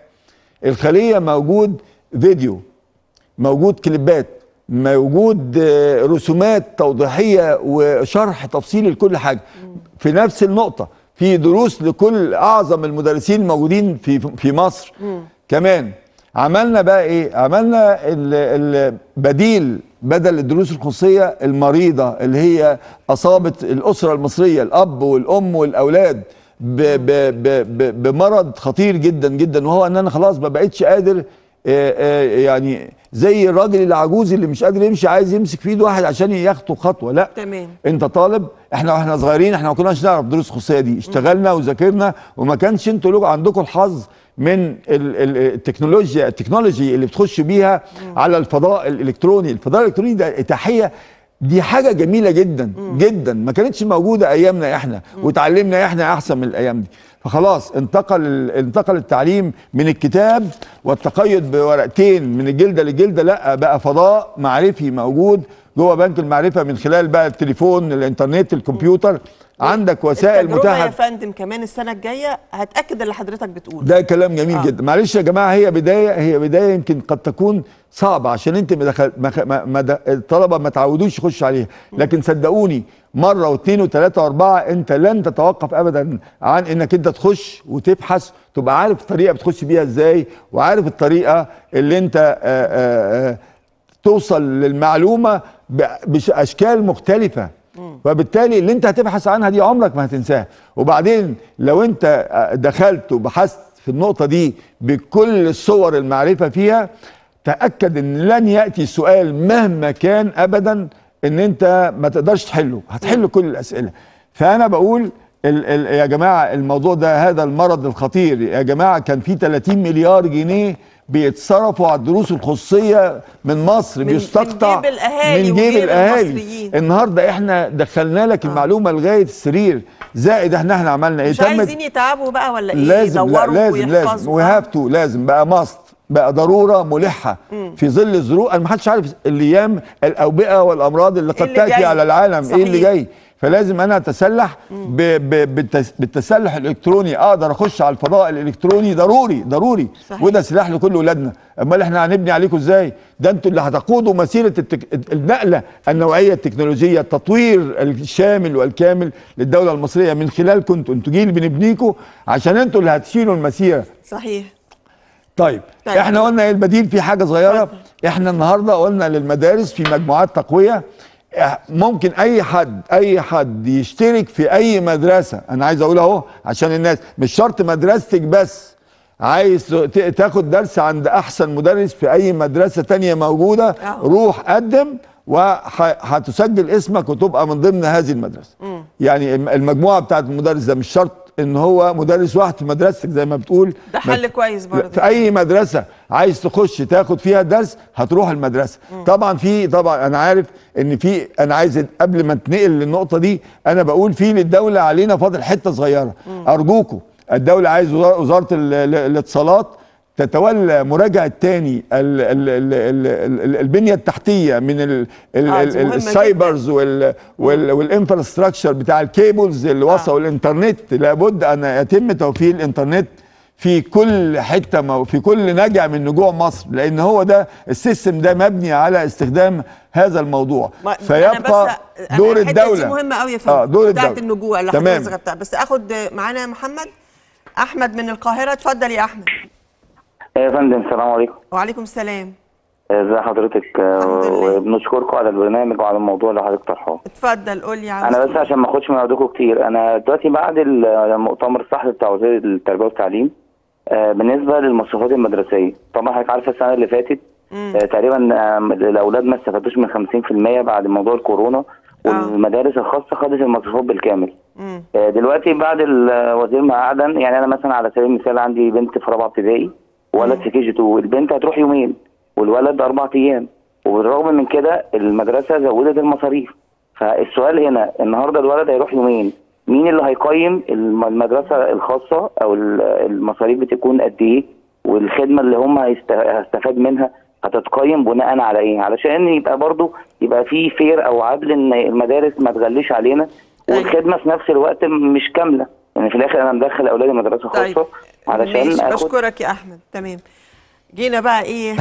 الخليه موجود فيديو موجود كليبات موجود آه، رسومات توضيحيه وشرح تفصيلي لكل حاجه في نفس النقطه في دروس لكل اعظم المدرسين الموجودين في في مصر كمان عملنا بقى ايه عملنا ال- البديل بدل الدروس الخصوصيه المريضه اللي هي اصابت الاسره المصريه الاب والام والاولاد ب ب ب ب بمرض خطير جدا جدا وهو ان انا خلاص ما بقتش قادر آه، آه، يعني زي الراجل العجوز اللي مش قادر يمشي عايز يمسك في ايد واحد عشان ياخده خطوه لا تمام انت طالب احنا واحنا صغيرين احنا ما كناش نعرف دروس خصوصيه دي اشتغلنا وذاكرنا وما كانش انتوا لكم عندكم الحظ من ال- ال- التكنولوجيا التكنولوجي اللي بتخش بيها على الفضاء الالكتروني الفضاء الالكتروني ده اتاحيه دي حاجه جميله جدا جدا ما كانتش موجوده ايامنا احنا وتعلمنا احنا احسن من الايام دي فخلاص انتقل ال- انتقل التعليم من الكتاب والتقيد بورقتين من الجلده للجلده لا بقى فضاء معرفي موجود جوه بنك المعرفه من خلال بقى التليفون الانترنت الكمبيوتر عندك وسائل التجربه يا متاحه فندم كمان السنه الجايه هتاكد اللي حضرتك بتقوله ده كلام جميل آه. آه. جدا معلش يا جماعه هي بدايه هي بدايه يمكن قد تكون صعبه عشان انت ما دخل ما ما ما د- الطلبه ما تعودوش يخشوا عليها لكن صدقوني مره واثنين وثلاثه واربعه انت لن تتوقف ابدا عن انك انت تخش وتبحث تبقى عارف الطريقه بتخش بيها ازاي وعارف الطريقه اللي انت آآ آآ توصل للمعلومه ب- باشكال مختلفه وبالتالي اللي انت هتبحث عنها دي عمرك ما هتنساها وبعدين لو انت آه، دخلت وبحثت في النقطه دي بكل الصور المعرفه فيها تاكد ان لن ياتي سؤال مهما كان ابدا ان انت ما تقدرش تحله هتحل كل الاسئله فانا بقول ال ال يا جماعه الموضوع ده هذا المرض الخطير يا جماعه كان في 30 مليار جنيه بيتصرفوا على الدروس الخصوصيه من مصر من- بيستقطع من جيب الأهالي من جيب وجيب الاهالي المصريين. النهارده احنا دخلنا لك المعلومه لغايه السرير زائد احنا احنا عملنا ايه مش عايزين يتعبوا بقى ولا ايه لازم لا يدوروا لازم لازم ويحفظوا وي هاف تو لازم بقى ماست بقى ضروره ملحه في ظل الظروف انا ما حدش عارف الايام الاوبئه والامراض اللي إيه قد اللي تاتي جاي؟ على العالم ايه اللي صحيح. جاي فلازم انا اتسلح ب ب بالتس بالتسلح الالكتروني اقدر اخش على الفضاء الالكتروني ضروري ضروري صحيح. وده سلاح لكل ولادنا امال احنا هنبني عليكم ازاي ده انتوا اللي هتقودوا مسيره التك... النقله النوعيه التكنولوجيه التطوير الشامل والكامل للدوله المصريه من خلالكم انتوا انتوا جيل بنبنيكم عشان انتوا اللي هتشيلوا المسيره صحيح طيب, طيب. طيب. احنا قلنا ايه البديل في حاجه صغيره اتفضل. احنا النهارده قلنا للمدارس في مجموعات تقويه اه، ممكن اي حد اي حد يشترك في اي مدرسه انا عايز اقول اهو عشان الناس مش شرط مدرستك بس عايز ت- تاخد درس عند احسن مدرس في اي مدرسه تانية موجوده اه. روح قدم وهتسجل اسمك وتبقى من ضمن هذه المدرسه يعني الم- المجموعه بتاعت المدرس ده مش شرط ان هو مدرس واحد في مدرستك زي ما بتقول ده حل كويس برضه في اي مدرسه عايز تخش تاخد فيها درس هتروح المدرسه طبعا في طبعا انا عارف ان في انا عايز قبل ما نتنقل للنقطه دي انا بقول في للدوله علينا فاضل حته صغيره ارجوكم الدوله عايز وزار- وزاره ال- ال- الاتصالات تتولى مراجعه تاني ال ال ال ال ال البنيه التحتيه من ال ال آه، ال دي مهمة السايبرز وال وال والانفراستراكشر بتاع الكيبلز اللي وصلوا الانترنت لابد ان يتم توفير الانترنت في كل حته مو في كل نجع من نجوع مصر لان هو ده السيستم ده مبني على استخدام هذا الموضوع ما- أنا فيبقى بس- أنا دور الحتة الدوله دي مهمه قوي يا فندم اه دور بتاعت الدوله النجوع اللي تمام. حضرتك ذكرتها بس اخد معانا محمد احمد من القاهره اتفضل يا احمد يا فندم السلام عليكم وعليكم السلام ازي حضرتك آه، الحمد لله. وبنشكركم على البرنامج وعلى الموضوع اللي حضرتك طرحه اتفضل قول لي عاوز انا بس تقول. عشان ما اخدش من وقتكم كتير انا دلوقتي بعد المؤتمر الصحفي بتاع وزير التربيه والتعليم آه، بالنسبه للمصروفات المدرسيه طبعا حضرتك عارفه السنه اللي فاتت آه، تقريبا آه، الاولاد ما استفادوش من 50% بعد موضوع الكورونا والمدارس الخاصه خدت المصروفات بالكامل مم. آه، دلوقتي بعد الوزير ما اعلن يعني انا مثلا على سبيل المثال عندي بنت في رابعه ابتدائي ولد في كي جي 2 البنت هتروح يومين والولد اربع ايام وبالرغم من كده المدرسه زودت المصاريف فالسؤال هنا النهارده الولد هيروح يومين مين اللي هيقيم الم- المدرسه الخاصه او ال- المصاريف بتكون قد ايه والخدمه اللي هم هيست- هيستفاد منها هتتقيم بناء على ايه علشان يبقى برضو يبقى في فير او عدل ان المدارس ما تغليش علينا أيوة. والخدمه في نفس الوقت مش كامله يعني في الاخر انا مدخل اولادي مدرسه طيب خاصه علشان ماشي اخد بشكرك يا احمد تمام جينا بقى ايه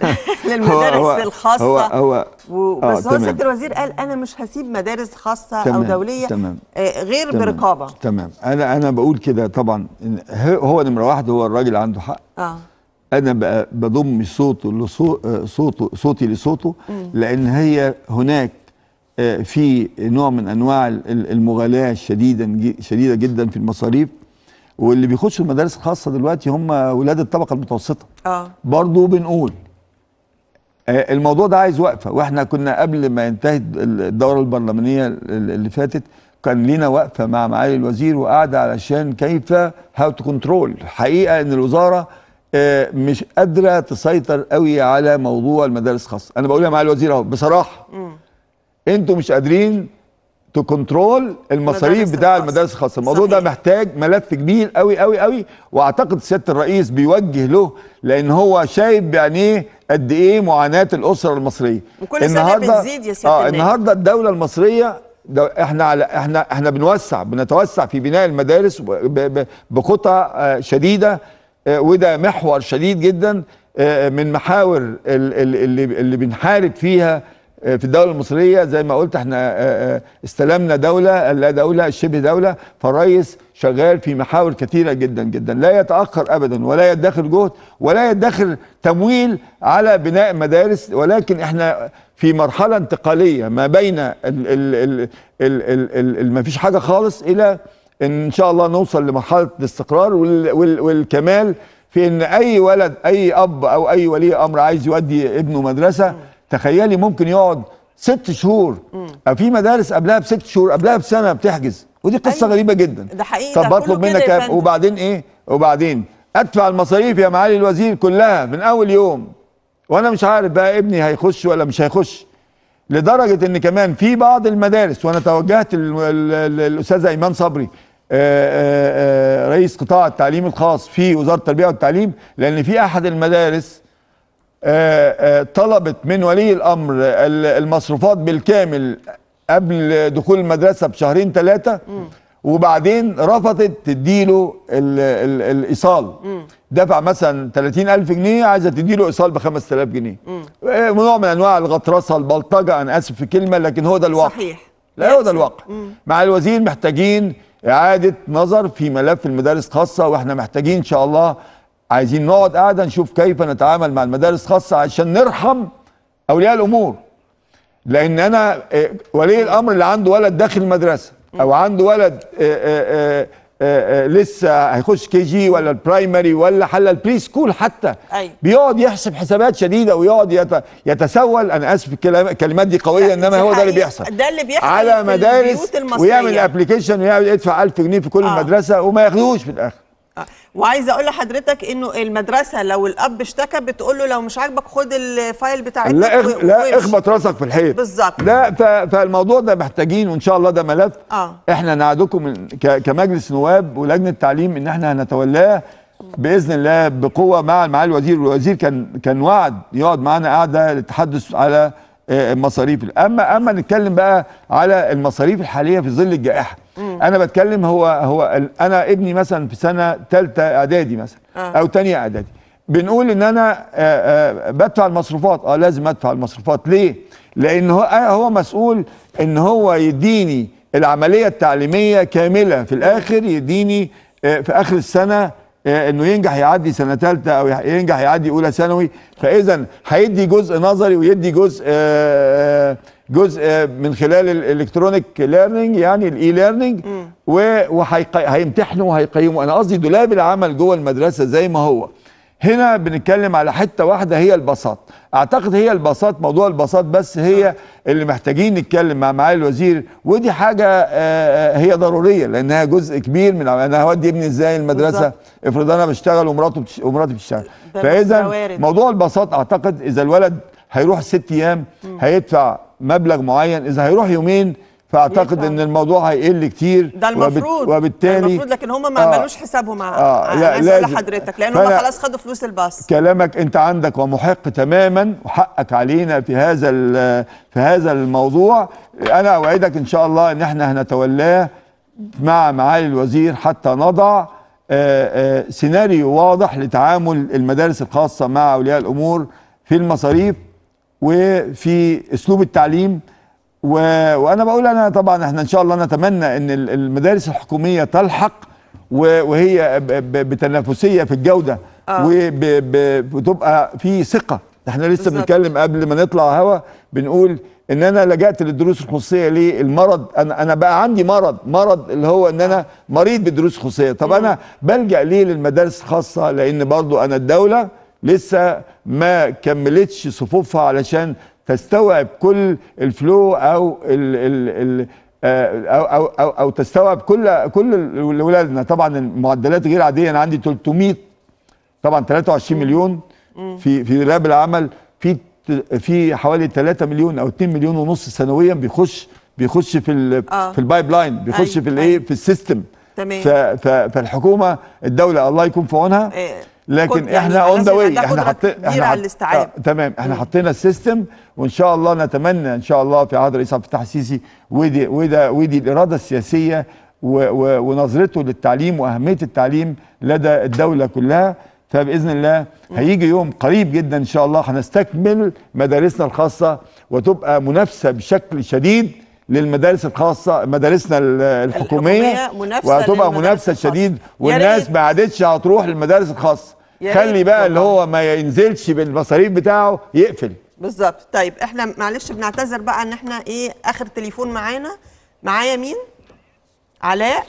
للمدارس الخاصه هو هو و- آه، بس هو تمام. سياده الوزير قال انا مش هسيب مدارس خاصه او تمام، دوليه تمام. آه، غير تمام، برقابه تمام انا انا بقول كده طبعا إن هو هو نمره واحد هو الراجل عنده حق اه انا بقى بضم صوته لصو- آه، صوته صوتي لصوته لان هي هناك آه، في نوع من انواع ال- ال- المغالاه شديدا ج- شديده جدا في المصاريف واللي بيخشوا المدارس الخاصه دلوقتي هم ولاد الطبقه المتوسطه اه برضو بنقول آه، الموضوع ده عايز وقفه واحنا كنا قبل ما ينتهي الدوره البرلمانيه اللي فاتت كان لينا وقفه مع معالي الوزير وقاعده علشان كيف هاو تو كنترول الحقيقه ان الوزاره آه، مش قادره تسيطر قوي على موضوع المدارس الخاصه انا بقول يا معالي الوزير اهو بصراحه انتوا مش قادرين تكنترول المصاريف المدارس بتاع الخاصة. المدارس الخاصه الموضوع ده صحيح. محتاج ملف كبير قوي قوي قوي واعتقد سياده الرئيس بيوجه له لان هو شايف بعينيه قد ايه معاناه الاسره المصريه وكل سنة بتزيد يا سيادة اه النائب. النهارده الدوله المصريه ده احنا على احنا احنا بنوسع بنتوسع في بناء المدارس ب- ب- بقطع آه، شديده آه، وده محور شديد جدا آه، من محاور ال- ال- اللي اللي بنحارب فيها آه، في الدوله المصريه زي ما قلت احنا آه، آه، استلمنا دوله لا دوله شبه دوله فالرئيس شغال في محاور كثيره جدا جدا لا يتاخر ابدا ولا يدخر جهد ولا يدخر تمويل على بناء مدارس ولكن احنا في مرحله انتقاليه ما بين ال ال ال ال ال ال ما فيش حاجه خالص الى ان شاء الله نوصل لمرحله الاستقرار وال وال والكمال في ان اي ولد اي اب او اي ولي امر عايز يودي ابنه مدرسه تخيلي ممكن يقعد ست شهور في مدارس قبلها بست شهور قبلها بسنه بتحجز ودي قصه أيوة. غريبه جدا ده حقيقي، طب ده بطلب كله كده منك يا يا- فندم. وبعدين ايه وبعدين ادفع المصاريف يا معالي الوزير كلها من اول يوم وانا مش عارف بقى ابني هيخش ولا مش هيخش لدرجه ان كمان في بعض المدارس وانا توجهت للاستاذ ايمان صبري آه، آه، آه، رئيس قطاع التعليم الخاص في وزاره التربيه والتعليم لان في احد المدارس آه، آه، طلبت من ولي الامر ال- المصروفات بالكامل قبل دخول المدرسه بشهرين ثلاثه وبعدين رفضت تديله ال ال الايصال دفع مثلا 30000 جنيه عايزه تديله ايصال ب 5000 جنيه آه، نوع من انواع الغطرسه البلطجه انا اسف في كلمه لكن هو ده الواقع صحيح لا هو ده الواقع مع الوزير محتاجين إعادة نظر في ملف المدارس الخاصة وإحنا محتاجين إن شاء الله عايزين نقعد قاعدة نشوف كيف نتعامل مع المدارس الخاصة عشان نرحم أولياء الأمور لأن أنا آه، ولي الأمر اللي عنده ولد داخل المدرسة أو عنده ولد آه، آه، آه، آه، آه، لسه هيخش كي جي ولا البرايمري ولا حل البري سكول حتى أيوة. بيقعد يحسب حسابات شديده ويقعد يت- يتسول انا اسف الكلام- الكلمات دي قويه لا، انما دي هو ده اللي حقيقة. بيحصل ده اللي بيحصل على في مدارس البيوت المصرية. ويعمل ابلكيشن ويعمل يدفع 1000 جنيه في كل آه. مدرسه وما ياخدوش في الاخر آه. وعايزه اقول لحضرتك انه المدرسه لو الاب اشتكى بتقول له لو مش عاجبك خد الفايل بتاع ابنك لا و- اخ... لا وامشي. اخبط راسك في الحيط بالظبط. لا ف... فالموضوع ده محتاجين وان شاء الله ده ملف آه. احنا نعدكم من... ك... كمجلس نواب ولجنه تعليم ان احنا هنتولاه باذن الله بقوه مع معالي الوزير والوزير كان كان وعد يقعد معانا قاعده للتحدث على آه، المصاريف اما اما نتكلم بقى على المصاريف الحاليه في ظل الجائحه انا بتكلم هو هو ال- انا ابني مثلا في سنه ثالثه اعدادي مثلا آه. او ثانيه اعدادي بنقول ان انا آه، آه، بدفع المصروفات اه لازم ادفع المصروفات ليه لان هو آه، هو مسؤول ان هو يديني العمليه التعليميه كامله في الاخر يديني آه، في اخر السنه آه، انه ينجح يعدي سنه ثالثه او يح- ينجح يعدي اولى ثانوي فاذا هيدي جزء نظري ويدي جزء آه، آه، جزء آه، من خلال الالكترونيك ليرنينج يعني الاي ليرنينج وهيمتحنوا وهيقيموا انا قصدي دولاب العمل جوه المدرسه زي ما هو هنا بنتكلم على حته واحده هي البساط اعتقد هي البساط موضوع البساط بس هي اللي محتاجين نتكلم مع معالي الوزير ودي حاجه آه، آه، هي ضروريه لانها جزء كبير من انا هودي ابني ازاي المدرسه بالظبط. افرض انا بشتغل ومراته بتش... ومراتي بتشتغل ده- فاذا ده وارد. موضوع البساط اعتقد اذا الولد هيروح ست ايام هيدفع مبلغ معين اذا هيروح يومين فاعتقد يدفع. ان الموضوع هيقل كتير ده المفروض وبت... وبالتالي ده المفروض لكن هم ما آه. عملوش حسابهم على آه، آه لا، عايز اقول لازم. لحضرتك لان هم فأنا- خلاص خدوا فلوس الباص كلامك انت عندك ومحق تماما وحقك علينا في هذا ال- في هذا الموضوع انا اوعدك ان شاء الله ان احنا هنتولاه مع معالي الوزير حتى نضع آه، آه، سيناريو واضح لتعامل المدارس الخاصه مع اولياء الامور في المصاريف وفي اسلوب التعليم و... وانا بقول انا طبعا احنا ان شاء الله نتمنى ان ال- المدارس الحكوميه تلحق و- وهي ب- ب- بتنافسيه في الجوده آه. وبتبقى في ثقه احنا لسه بالظبط. بنتكلم قبل ما نطلع هوا بنقول ان انا لجأت للدروس الخصوصيه ليه المرض انا انا بقى عندي مرض مرض اللي هو ان انا مريض بالدروس الخصوصيه طب انا بلجأ ليه للمدارس الخاصه لان برضو انا الدوله لسه ما كملتش صفوفها علشان تستوعب كل الفلو او ال ال ال آه، او او او, أو تستوعب كل كل ولادنا طبعا المعدلات غير عاديه انا عندي 300 طبعا 23 مليون في في راب العمل في في حوالي 3 مليون او 2 مليون ونص سنويا بيخش بيخش في ال آه. في البايب لاين بيخش أيوة، في الايه في السيستم تمام. ف- ف- فالحكومه الدوله الله يكون في عونها إيه، لكن كنت- يعني احنا اون ذا لازم واي يبقى ده احنا قدرة حاطين كبيرة على الاستيعاب. آه، تمام احنا حطينا السيستم وان شاء الله نتمنى ان شاء الله في عهد الرئيس عبد الفتاح السيسي ودي وده ودي الاراده السياسيه و و ونظرته للتعليم واهميه التعليم لدى الدوله كلها فباذن الله هيجي يوم قريب جدا ان شاء الله هنستكمل مدارسنا الخاصه وتبقى منافسه بشكل شديد للمدارس الخاصه مدارسنا ال- الحكوميه الحكومية منافسة وهتبقى للمدارس منافسه الخاصة. شديد يا والناس ريت. ما عادتش هتروح للمدارس الخاصه يا خلي ريت بقى اللي والله. هو ما ينزلش بالمصاريف بتاعه يقفل بالظبط طيب احنا معلش بنعتذر بقى ان احنا ايه اخر تليفون معانا معايا مين علاء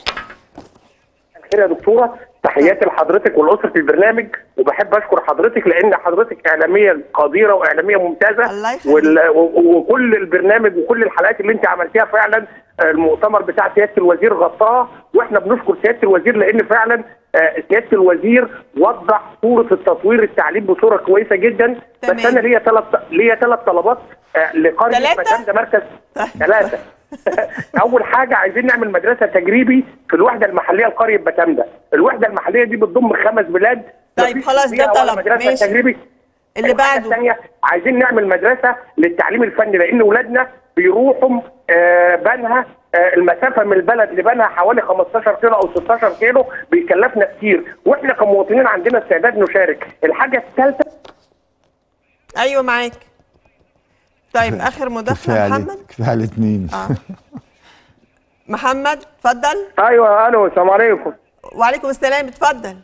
خير يا دكتوره تحياتي لحضرتك ولاسره البرنامج وبحب اشكر حضرتك لان حضرتك اعلاميه قديره واعلاميه ممتازه الله يخليك. وال- و- وكل البرنامج وكل الحلقات اللي انت عملتيها فعلا آه، المؤتمر بتاع سياده الوزير غطاها واحنا بنشكر سياده الوزير لان فعلا آه، سياده الوزير وضح صوره التطوير التعليم بصوره كويسه جدا تمام. بس انا ليا ثلاث ليا ثلاث طلبات آه، لقريه تلاتة؟ مكان ده مركز ثلاثه اول حاجه عايزين نعمل مدرسه تجريبي في الوحده المحليه لقريه بتامده الوحده المحليه دي بتضم خمس بلاد طيب، مفيش خلاص، ده فيها ولا طلب، مدرسه ماشي. تجريبي اللي الحاجة بعده. الثانيه عايزين نعمل مدرسه للتعليم الفني لان ولادنا بيروحوا آه، بنها آه، المسافه من البلد لبنها حوالي 15 كيلو او 16 كيلو بيكلفنا كتير واحنا كمواطنين عندنا استعداد نشارك الحاجه الثالثه ايوه معاك طيب اخر مداخله كفايه على محمد كفايه على الاثنين آه. محمد اتفضل ايوه الو السلام عليكم وعليكم السلام اتفضل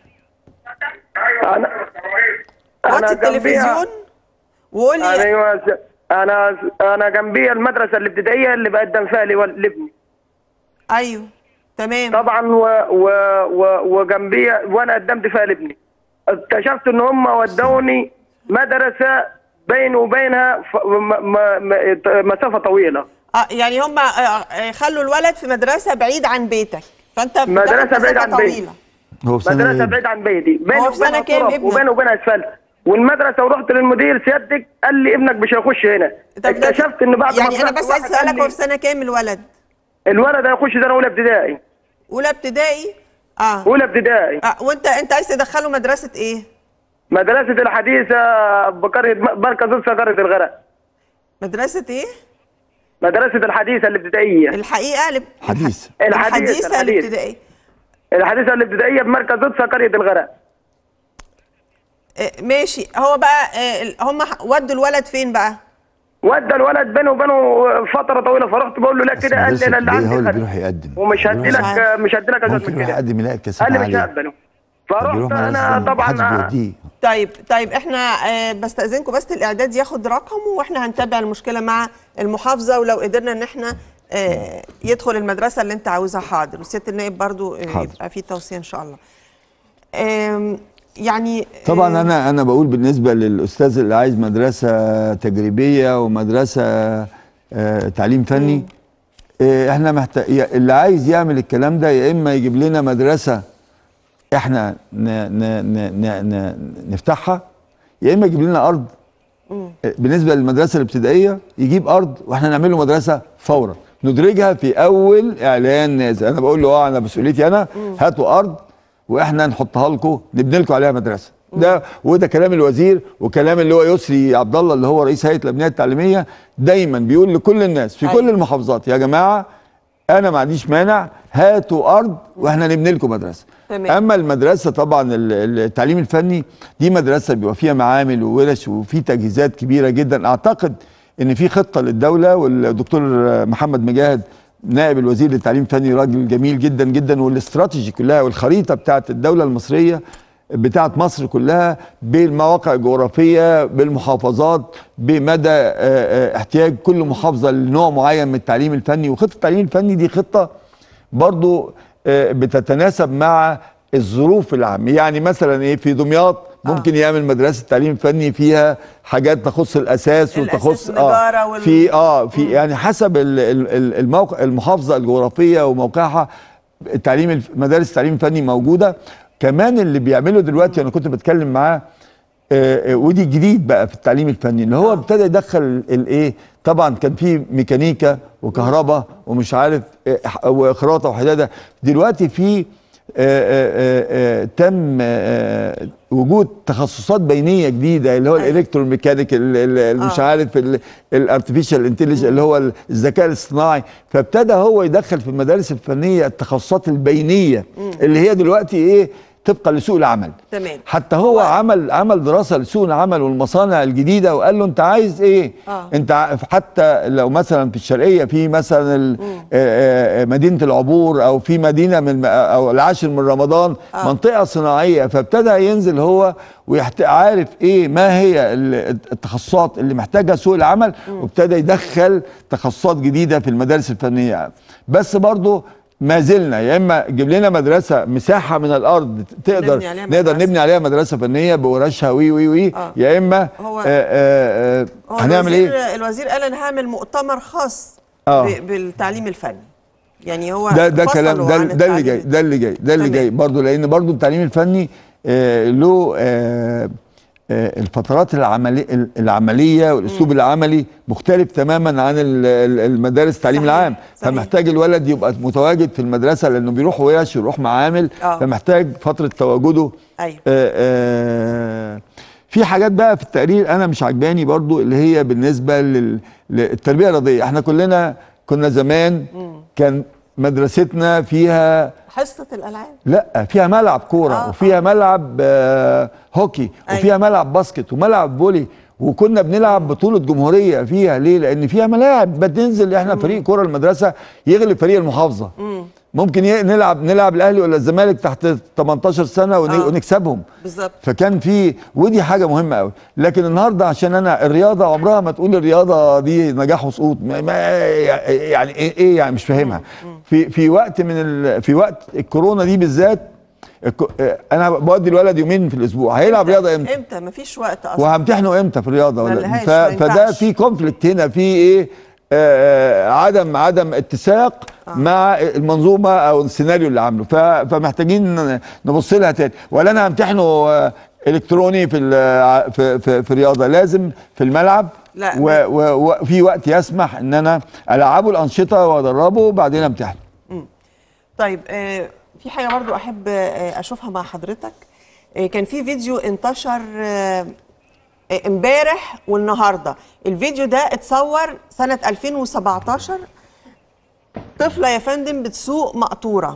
انا وطي التلفزيون وقول لي ايوه س- انا انا جنبي المدرسه الابتدائيه اللي بقدم فيها لول- لابني ايوه تمام طبعا و و و وجنبي وانا قدمت فيها لابني اكتشفت ان هم ودوني مدرسه بيني وبينها ف... م... م... م... مسافه طويله اه يعني هم خلوا الولد في مدرسه بعيد عن بيتك فانت بتاخد مدرسة بعيد مسافة عن بيتي. طويلة. هو في سنه مدرسه إيه؟ بعيد عن بيتي بيني هو في سنة وبينها كام تراب ابنك؟ وبيني وبينها اسفلت والمدرسه ورحت للمدير سيادتك قال لي ابنك مش هيخش هنا طب ده- اكتشفت ان بعد ما يعني انا طلعت بس واحد عايز اسالك قال هو لي في سنه كام الولد الولد هيخش سنه اولى ابتدائي اولى ابتدائي اه اولى ابتدائي آه، وانت انت عايز تدخله مدرسه ايه مدرسة الحديثة بقرية مركز أقصى قرية الغرق مدرسه ايه مدرسة الحديثة الابتدائية الحقيقه اللي حديث الحديثة الحديثه الحديث الابتدائيه الحديثة الابتدائية بمركز أقصى قرية الغرق آه، ماشي هو بقى آه، ال- هم ح- ودوا الولد فين بقى ودى الولد بينه وبينه فترة طويلة فرحت بقول له لا بس كده قال لي مدرسة انا اللي ابتدائي هو اللي عندي بيروح خد يقدم ومش هدي مش عارف. لك مش هدي لك أزيد ممكن من يروح كده يقدم يلاقي قال كثافه لي مش عاليه هقبله فبيروح فرحت مدرسة انا طبعا محدش بيوديه طيب طيب احنا آه، بستأذنكم بس الاعداد ياخد رقمه واحنا هنتابع المشكله مع المحافظه ولو قدرنا ان احنا آه، يدخل المدرسه اللي انت عاوزها حاضر وسياده النائب برضو آه، حاضر. يبقى في توصيه ان شاء الله آم، يعني طبعا آه، انا انا بقول بالنسبه للاستاذ اللي عايز مدرسه تجريبيه ومدرسه آه، تعليم فني آه، احنا محتاج اللي عايز يعمل الكلام ده يا اما يجيب لنا مدرسه احنا ن ن ن ن ن نفتحها يا اما يجيب لنا ارض آه، بالنسبه للمدرسه الابتدائيه يجيب ارض واحنا نعمل له مدرسه فورا ندرجها في اول اعلان نازل انا بقول له اه انا مسؤوليتي انا هاتوا ارض واحنا نحطها لكم نبني لكم عليها مدرسه ده وده كلام الوزير وكلام اللي هو يسري عبد الله اللي هو رئيس هيئه الابنيه التعليميه دايما بيقول لكل الناس في أيوة. كل المحافظات يا جماعه انا ما عنديش مانع هاتوا ارض واحنا نبني لكم مدرسه تمام. اما المدرسه طبعا ال- ال- التعليم الفني دي مدرسه بيبقى فيها معامل وورش وفي تجهيزات كبيره جدا اعتقد ان في خطه للدوله والدكتور محمد مجاهد نائب الوزير للتعليم الفني راجل جميل جدا جدا والاستراتيجي كلها والخريطه بتاعت الدوله المصريه بتاعت مصر كلها بالمواقع الجغرافيه بالمحافظات بمدى آه، آه، احتياج كل محافظه لنوع معين من التعليم الفني وخطه التعليم الفني دي خطه برضو آه، بتتناسب مع الظروف العامة يعني مثلا ايه في دمياط ممكن يعمل مدرسة تعليم فني فيها حاجات تخص الأساس الأساس وتخص والنجارة وال- في اه في يعني حسب ال- ال- ال- الموقع المحافظة الجغرافية وموقعها التعليم الف- مدارس التعليم الفني موجودة كمان اللي بيعمله دلوقتي انا كنت بتكلم معاه آه، آه، ودي جديد بقى في التعليم الفني ان هو ابتدى يدخل الايه طبعا كان في ميكانيكا وكهرباء ومش عارف آه، ح- وخراطه وحداده دلوقتي في آه، آه، آه، آه، تم آه، وجود تخصصات بينيه جديده اللي هو الالكتروميكانيك مش آه. عارف الارتفيشال انتليجنس اللي هو الذكاء الاصطناعي فابتدى هو يدخل في المدارس الفنيه التخصصات البينيه اللي هي دلوقتي ايه طبقا لسوق العمل تمام حتى هو عمل عمل دراسه لسوق العمل والمصانع الجديده وقال له انت عايز ايه؟ آه. انت ع- حتى لو مثلا في الشرقيه في مثلا ال- آه، آه، مدينه العبور او في مدينه من او العاشر من رمضان آه. منطقه صناعيه فابتدى ينزل هو ويحت... عارف ايه ما هي ال- التخصصات اللي محتاجها سوق العمل وابتدى يدخل تخصصات جديده في المدارس الفنيه بس برضه ما زلنا يا اما جيب لنا مدرسه مساحه من الارض تقدر نبني عليها نقدر مدرسة. نبني عليها مدرسه فنيه بورشها وي وي وي آه. يا اما هو- آه آه هو آه هنعمل الوزير ايه؟ الوزير قال انا هعمل مؤتمر خاص آه. ب- بالتعليم الفني يعني هو ده ده فصلوا كلام ده, عن ده اللي جاي التعليم. ده اللي جاي ده اللي تمام. جاي برضه لان برضه التعليم الفني آه له آه آه الفترات العملي العمليه والاسلوب العملي مختلف تماما عن ال- ال- المدارس التعليم صحيح، العام صحيح. فمحتاج الولد يبقى متواجد في المدرسه لانه بيروح ورش يروح معامل آه. فمحتاج فتره تواجده ايوه آه، آه، في حاجات بقى في التقرير انا مش عجباني برضو اللي هي بالنسبه لل- للتربيه الرياضيه احنا كلنا كنا زمان كان مدرستنا فيها حصه الالعاب لا فيها ملعب كوره آه، وفيها ملعب آه هوكي أيوة. وفيها ملعب باسكت وملعب فولي وكنا بنلعب بطولة جمهورية فيها ليه؟ لأن فيها ملاعب بتنزل احنا فريق كرة المدرسة يغلب فريق المحافظة ممكن ي- نلعب نلعب الأهلي ولا الزمالك تحت 18 سنة ون- آه. ونكسبهم بالظبط فكان في ودي حاجه مهمه قوي لكن النهارده عشان انا الرياضه عمرها ما تقول الرياضه دي نجاح وسقوط ما ما يعني ايه إيه يعني مش فاهمها في في وقت من ال في وقت الكورونا دي بالذات الك- انا بودي الولد يومين في الاسبوع هيلعب رياضه امتى امتى مفيش وقت اصلا وهمتحنه امتى في الرياضه ولا ملهاش، ف... ما فده ينفعش. في كونفليكت هنا في ايه آه آه، عدم عدم اتساق مع المنظومه او السيناريو اللي عامله ف... فمحتاجين نبص لها تاني ولا انا همتحنه آه، الكتروني في ال- في في, في الرياضه لازم في الملعب لا، و- و- وفي وقت يسمح ان انا العبه الانشطه وادربه وبعدين امتحن طيب آه، في حاجه برضو احب آه، اشوفها مع حضرتك آه، كان في فيديو انتشر آه، آه، امبارح والنهارده الفيديو ده اتصور سنه 2017 طفله يا فندم بتسوق مقطوره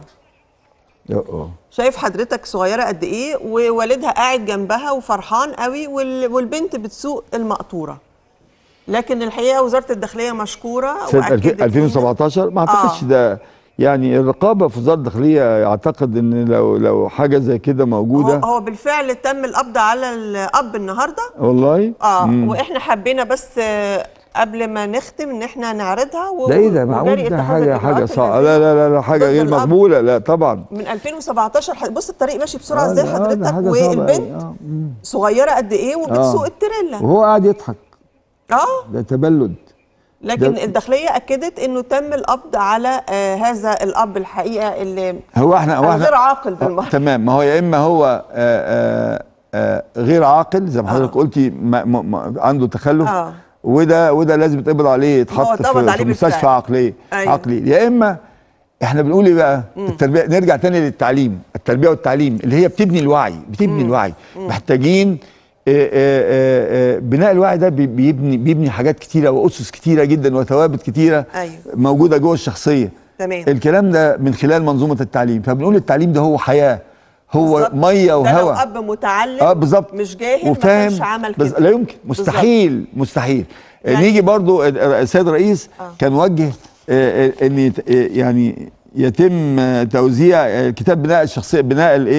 اه شايف حضرتك صغيره قد ايه ووالدها قاعد جنبها وفرحان قوي وال- والبنت بتسوق المقطوره لكن الحقيقه وزاره الداخليه مشكوره سنه وأكدت 2000 2017 ما اعتقدش آه. ده يعني الرقابه في وزاره الداخليه اعتقد ان لو لو حاجه زي كده هو, موجوده هو بالفعل تم القبض على الاب النهارده والله اه مم. واحنا حبينا بس آه، قبل ما نختم ان احنا نعرضها و- ده ايه ده وجري معقول ده اتخاذ حاجه حاجه الإجراءات صعبه اللازمة لا لا لا, لا حاجه ضد غير الأب. مقبوله لا طبعا من 2017 ح- بص الطريق ماشي بسرعه آه، ازاي ده- آه، ده حضرتك حاجة صعبة أوي. والبنت آه، مم. صغيره قد ايه وبتسوق آه. التريلا وهو قاعد يضحك اه ده تبلد لكن ده- الداخليه اكدت انه تم القبض على آه هذا الاب الحقيقه اللي هو احنا هو احنا غير عاقل آه، بالمره تمام ما هو يا اما هو آه، آه، آه، غير عاقل زي ما حضرتك قلتي ما ما ما عنده تخلف آه. وده وده لازم يتقبض عليه يتحط اتقبض في, عليه في مستشفى بالفعل. عقليه أيوة. عقلي يا اما احنا بنقول ايه بقى التربيه نرجع تاني للتعليم التربيه والتعليم اللي هي بتبني الوعي بتبني الوعي محتاجين آه، آه، آه، آه، بناء الوعي ده بي- بيبني بيبني حاجات كتيره واسس كتيره جدا وثوابت كتيره أيوة. موجوده جوه الشخصيه تمام الكلام ده من خلال منظومه التعليم فبنقول التعليم ده هو حياه هو بالظبط. ميه ده لو وهواء اب متعلم اه بالظبط مش جاهل ما وفاهم كانش عمل بس كده لا يمكن مستحيل مستحيل يعني- نيجي برضو السيد الرئيس كان وجه آه، آه، ان يت- آه، يعني يتم آه، توزيع آه، كتاب بناء الشخصيه بناء الايه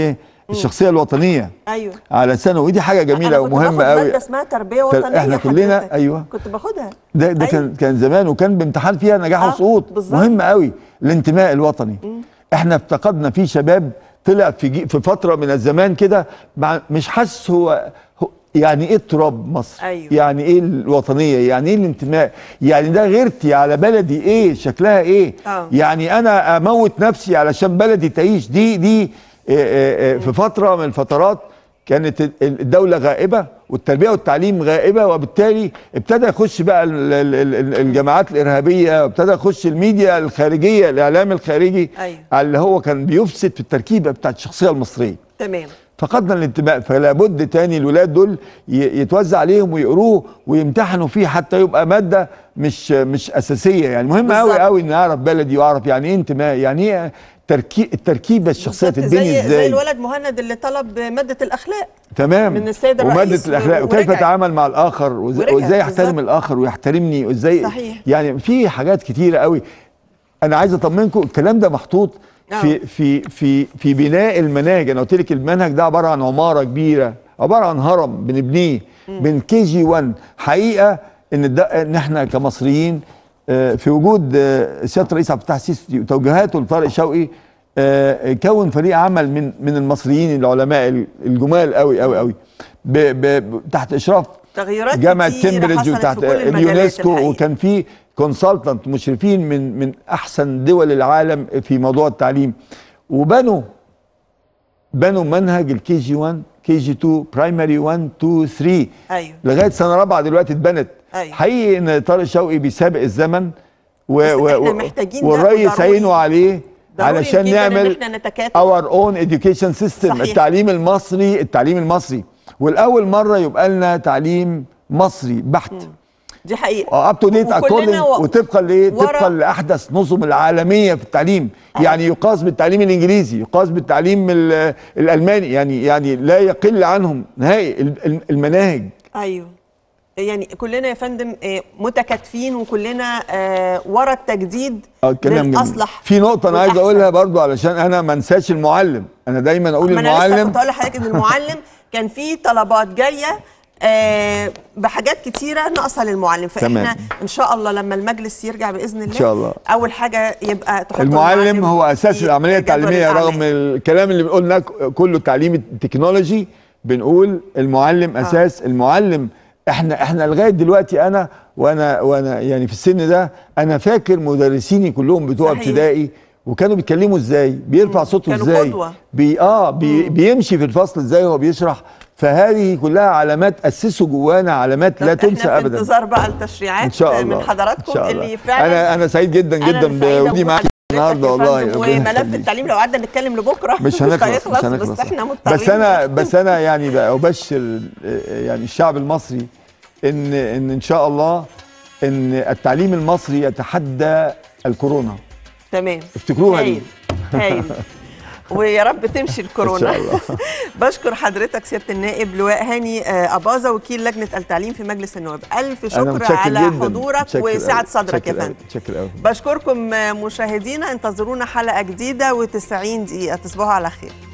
الشخصيه الوطنيه ايوه على سنه ودي حاجه جميله أنا كنت ومهمه باخد قوي ماده اسمها تربيه تر- وطنيه إحنا كلنا- حضرتك. أيوة. كنت باخدها ده ده أيوة. كان كان زمان وكان بامتحان فيها نجاح آه، وسقوط بالظبط. مهم قوي الانتماء الوطني احنا افتقدنا في شباب طلع في جي في فتره من الزمان كده مع- مش حاسس هو هو- يعني ايه تراب مصر أيوة. يعني ايه الوطنيه يعني ايه الانتماء يعني ده غيرتي على بلدي ايه شكلها ايه آه. يعني انا اموت نفسي علشان بلدي تعيش دي دي آه، آه، آه، في فتره من الفترات كانت ال- الدوله غائبه والتربيه والتعليم غائبه وبالتالي ابتدى يخش بقى ال- ال- ال- الجماعات الارهابيه وابتدى يخش الميديا الخارجيه الاعلام الخارجي أيوة. اللي هو كان بيفسد في التركيبه بتاعت الشخصيه المصريه تمام فقدنا الانتماء فلا بد تاني الولاد دول ي- يتوزع عليهم ويقروه ويمتحنوا فيه حتى يبقى ماده مش مش اساسيه يعني مهم قوي بالظبط. قوي ان اعرف بلدي واعرف يعني ايه انتماء يعني ايه تركي التركيبه الشخصيه بالظبط، تتبني زي زي ازاي الولد مهند اللي طلب ماده الاخلاق تمام من السيد الرئيس وماده و- الاخلاق وكيف ورجع. اتعامل مع الاخر وإز- ورجع، وازاي احترم بالظبط. الاخر ويحترمني وازاي صحيح. يعني في حاجات كتيره قوي انا عايز اطمنكم الكلام ده محطوط في آه. في في في بناء المناهج انا قلت لك المنهج ده عباره عن عماره كبيره عباره عن هرم بنبنيه من كي جي 1 حقيقه ان ده ان احنا كمصريين آه، في وجود آه، سياده الرئيس عبد الفتاح السيسي وتوجيهاته لطارق شوقي آه، كون فريق عمل من من المصريين العلماء الجمال قوي قوي قوي ب- ب- تحت اشراف تغيرات جامعه كتيرة كامبريدج حصلت وتحت في كل المجالات اليونسكو الحقيقة. وكان في كونسلتنت مشرفين من من احسن دول العالم في موضوع التعليم وبنوا بنوا منهج الكي جي 1 كي جي 2 برايمري 1 2 3 ايوه لغايه سنه رابعه دلوقتي اتبنت أيوة. حقيقي ان طارق شوقي بيسابق الزمن و بس و إحنا و محتاجين ده والريس ضروري. عينه عليه ضروري علشان جداً إن نعمل إحنا نتكاتف. اور اون education سيستم صحيح. التعليم المصري التعليم المصري والاول مره يبقى لنا تعليم مصري بحت دي حقيقه اب تو ديت وكلنا اكوردنج و- وطبقا لايه؟ ورا- طبقا لاحدث نظم العالميه في التعليم يعني يقاس بالتعليم الانجليزي يقاس بالتعليم ال- الالماني يعني يعني لا يقل عنهم نهائي ال- ال- المناهج ايوه يعني كلنا يا فندم آه، متكاتفين وكلنا آه، ورا التجديد اه كلام جميل للاصلح في نقطه انا عايز والأحسن. اقولها برضو علشان انا ما انساش المعلم انا دايما اقول ما انا لسه المعلم كنت هقول لحضرتك ان المعلم كان في طلبات جايه آه، بحاجات كتيره ناقصه للمعلم فاحنا تمام. ان شاء الله لما المجلس يرجع باذن الله شاء الله. اول حاجه يبقى تحط المعلم هو اساس في العمليه جدول التعليميه الأعمال. رغم الكلام اللي قلناه كله تعليم التكنولوجي بنقول المعلم اساس المعلم احنا احنا لغايه دلوقتي انا وانا وانا يعني في السن ده انا فاكر مدرسيني كلهم بتوع صحيح. ابتدائي وكانوا بيتكلموا ازاي بيرفع صوته كانوا ازاي قدوة. بي اه بي بيمشي في الفصل ازاي وهو بيشرح فهذه كلها علامات اسسوا جوانا علامات لا طب إحنا تنسى في ابدا انتظار بقى التشريعات ان شاء الله من حضراتكم إن شاء الله. اللي فعلا انا انا سعيد جدا أنا جدا اللي سعيدة بوجودي معاك بحضرتك النهارده يا والله فندم، ربنا وملف يخليك. التعليم لو قعدنا نتكلم لبكره مش هنخلص هيخلص مش هنخلص بس احنا مضطرين بس انا بس انا يعني بقى ابشر يعني الشعب المصري ان ان ان شاء الله ان التعليم المصري يتحدى الكورونا تمام افتكروها دي هايل هايل ويا رب تمشي الكورونا إن شاء الله. بشكر حضرتك سياده النائب لواء هاني آه، اباظه وكيل لجنه التعليم في مجلس النواب الف أنا شكر متشكر على جداً. حضورك متشكر وسعه أوي. صدرك يا متشكر أوي. فندم متشكر قوي بشكركم آه، مشاهدينا انتظرونا حلقه جديده و90 دقيقه تصبحوا على خير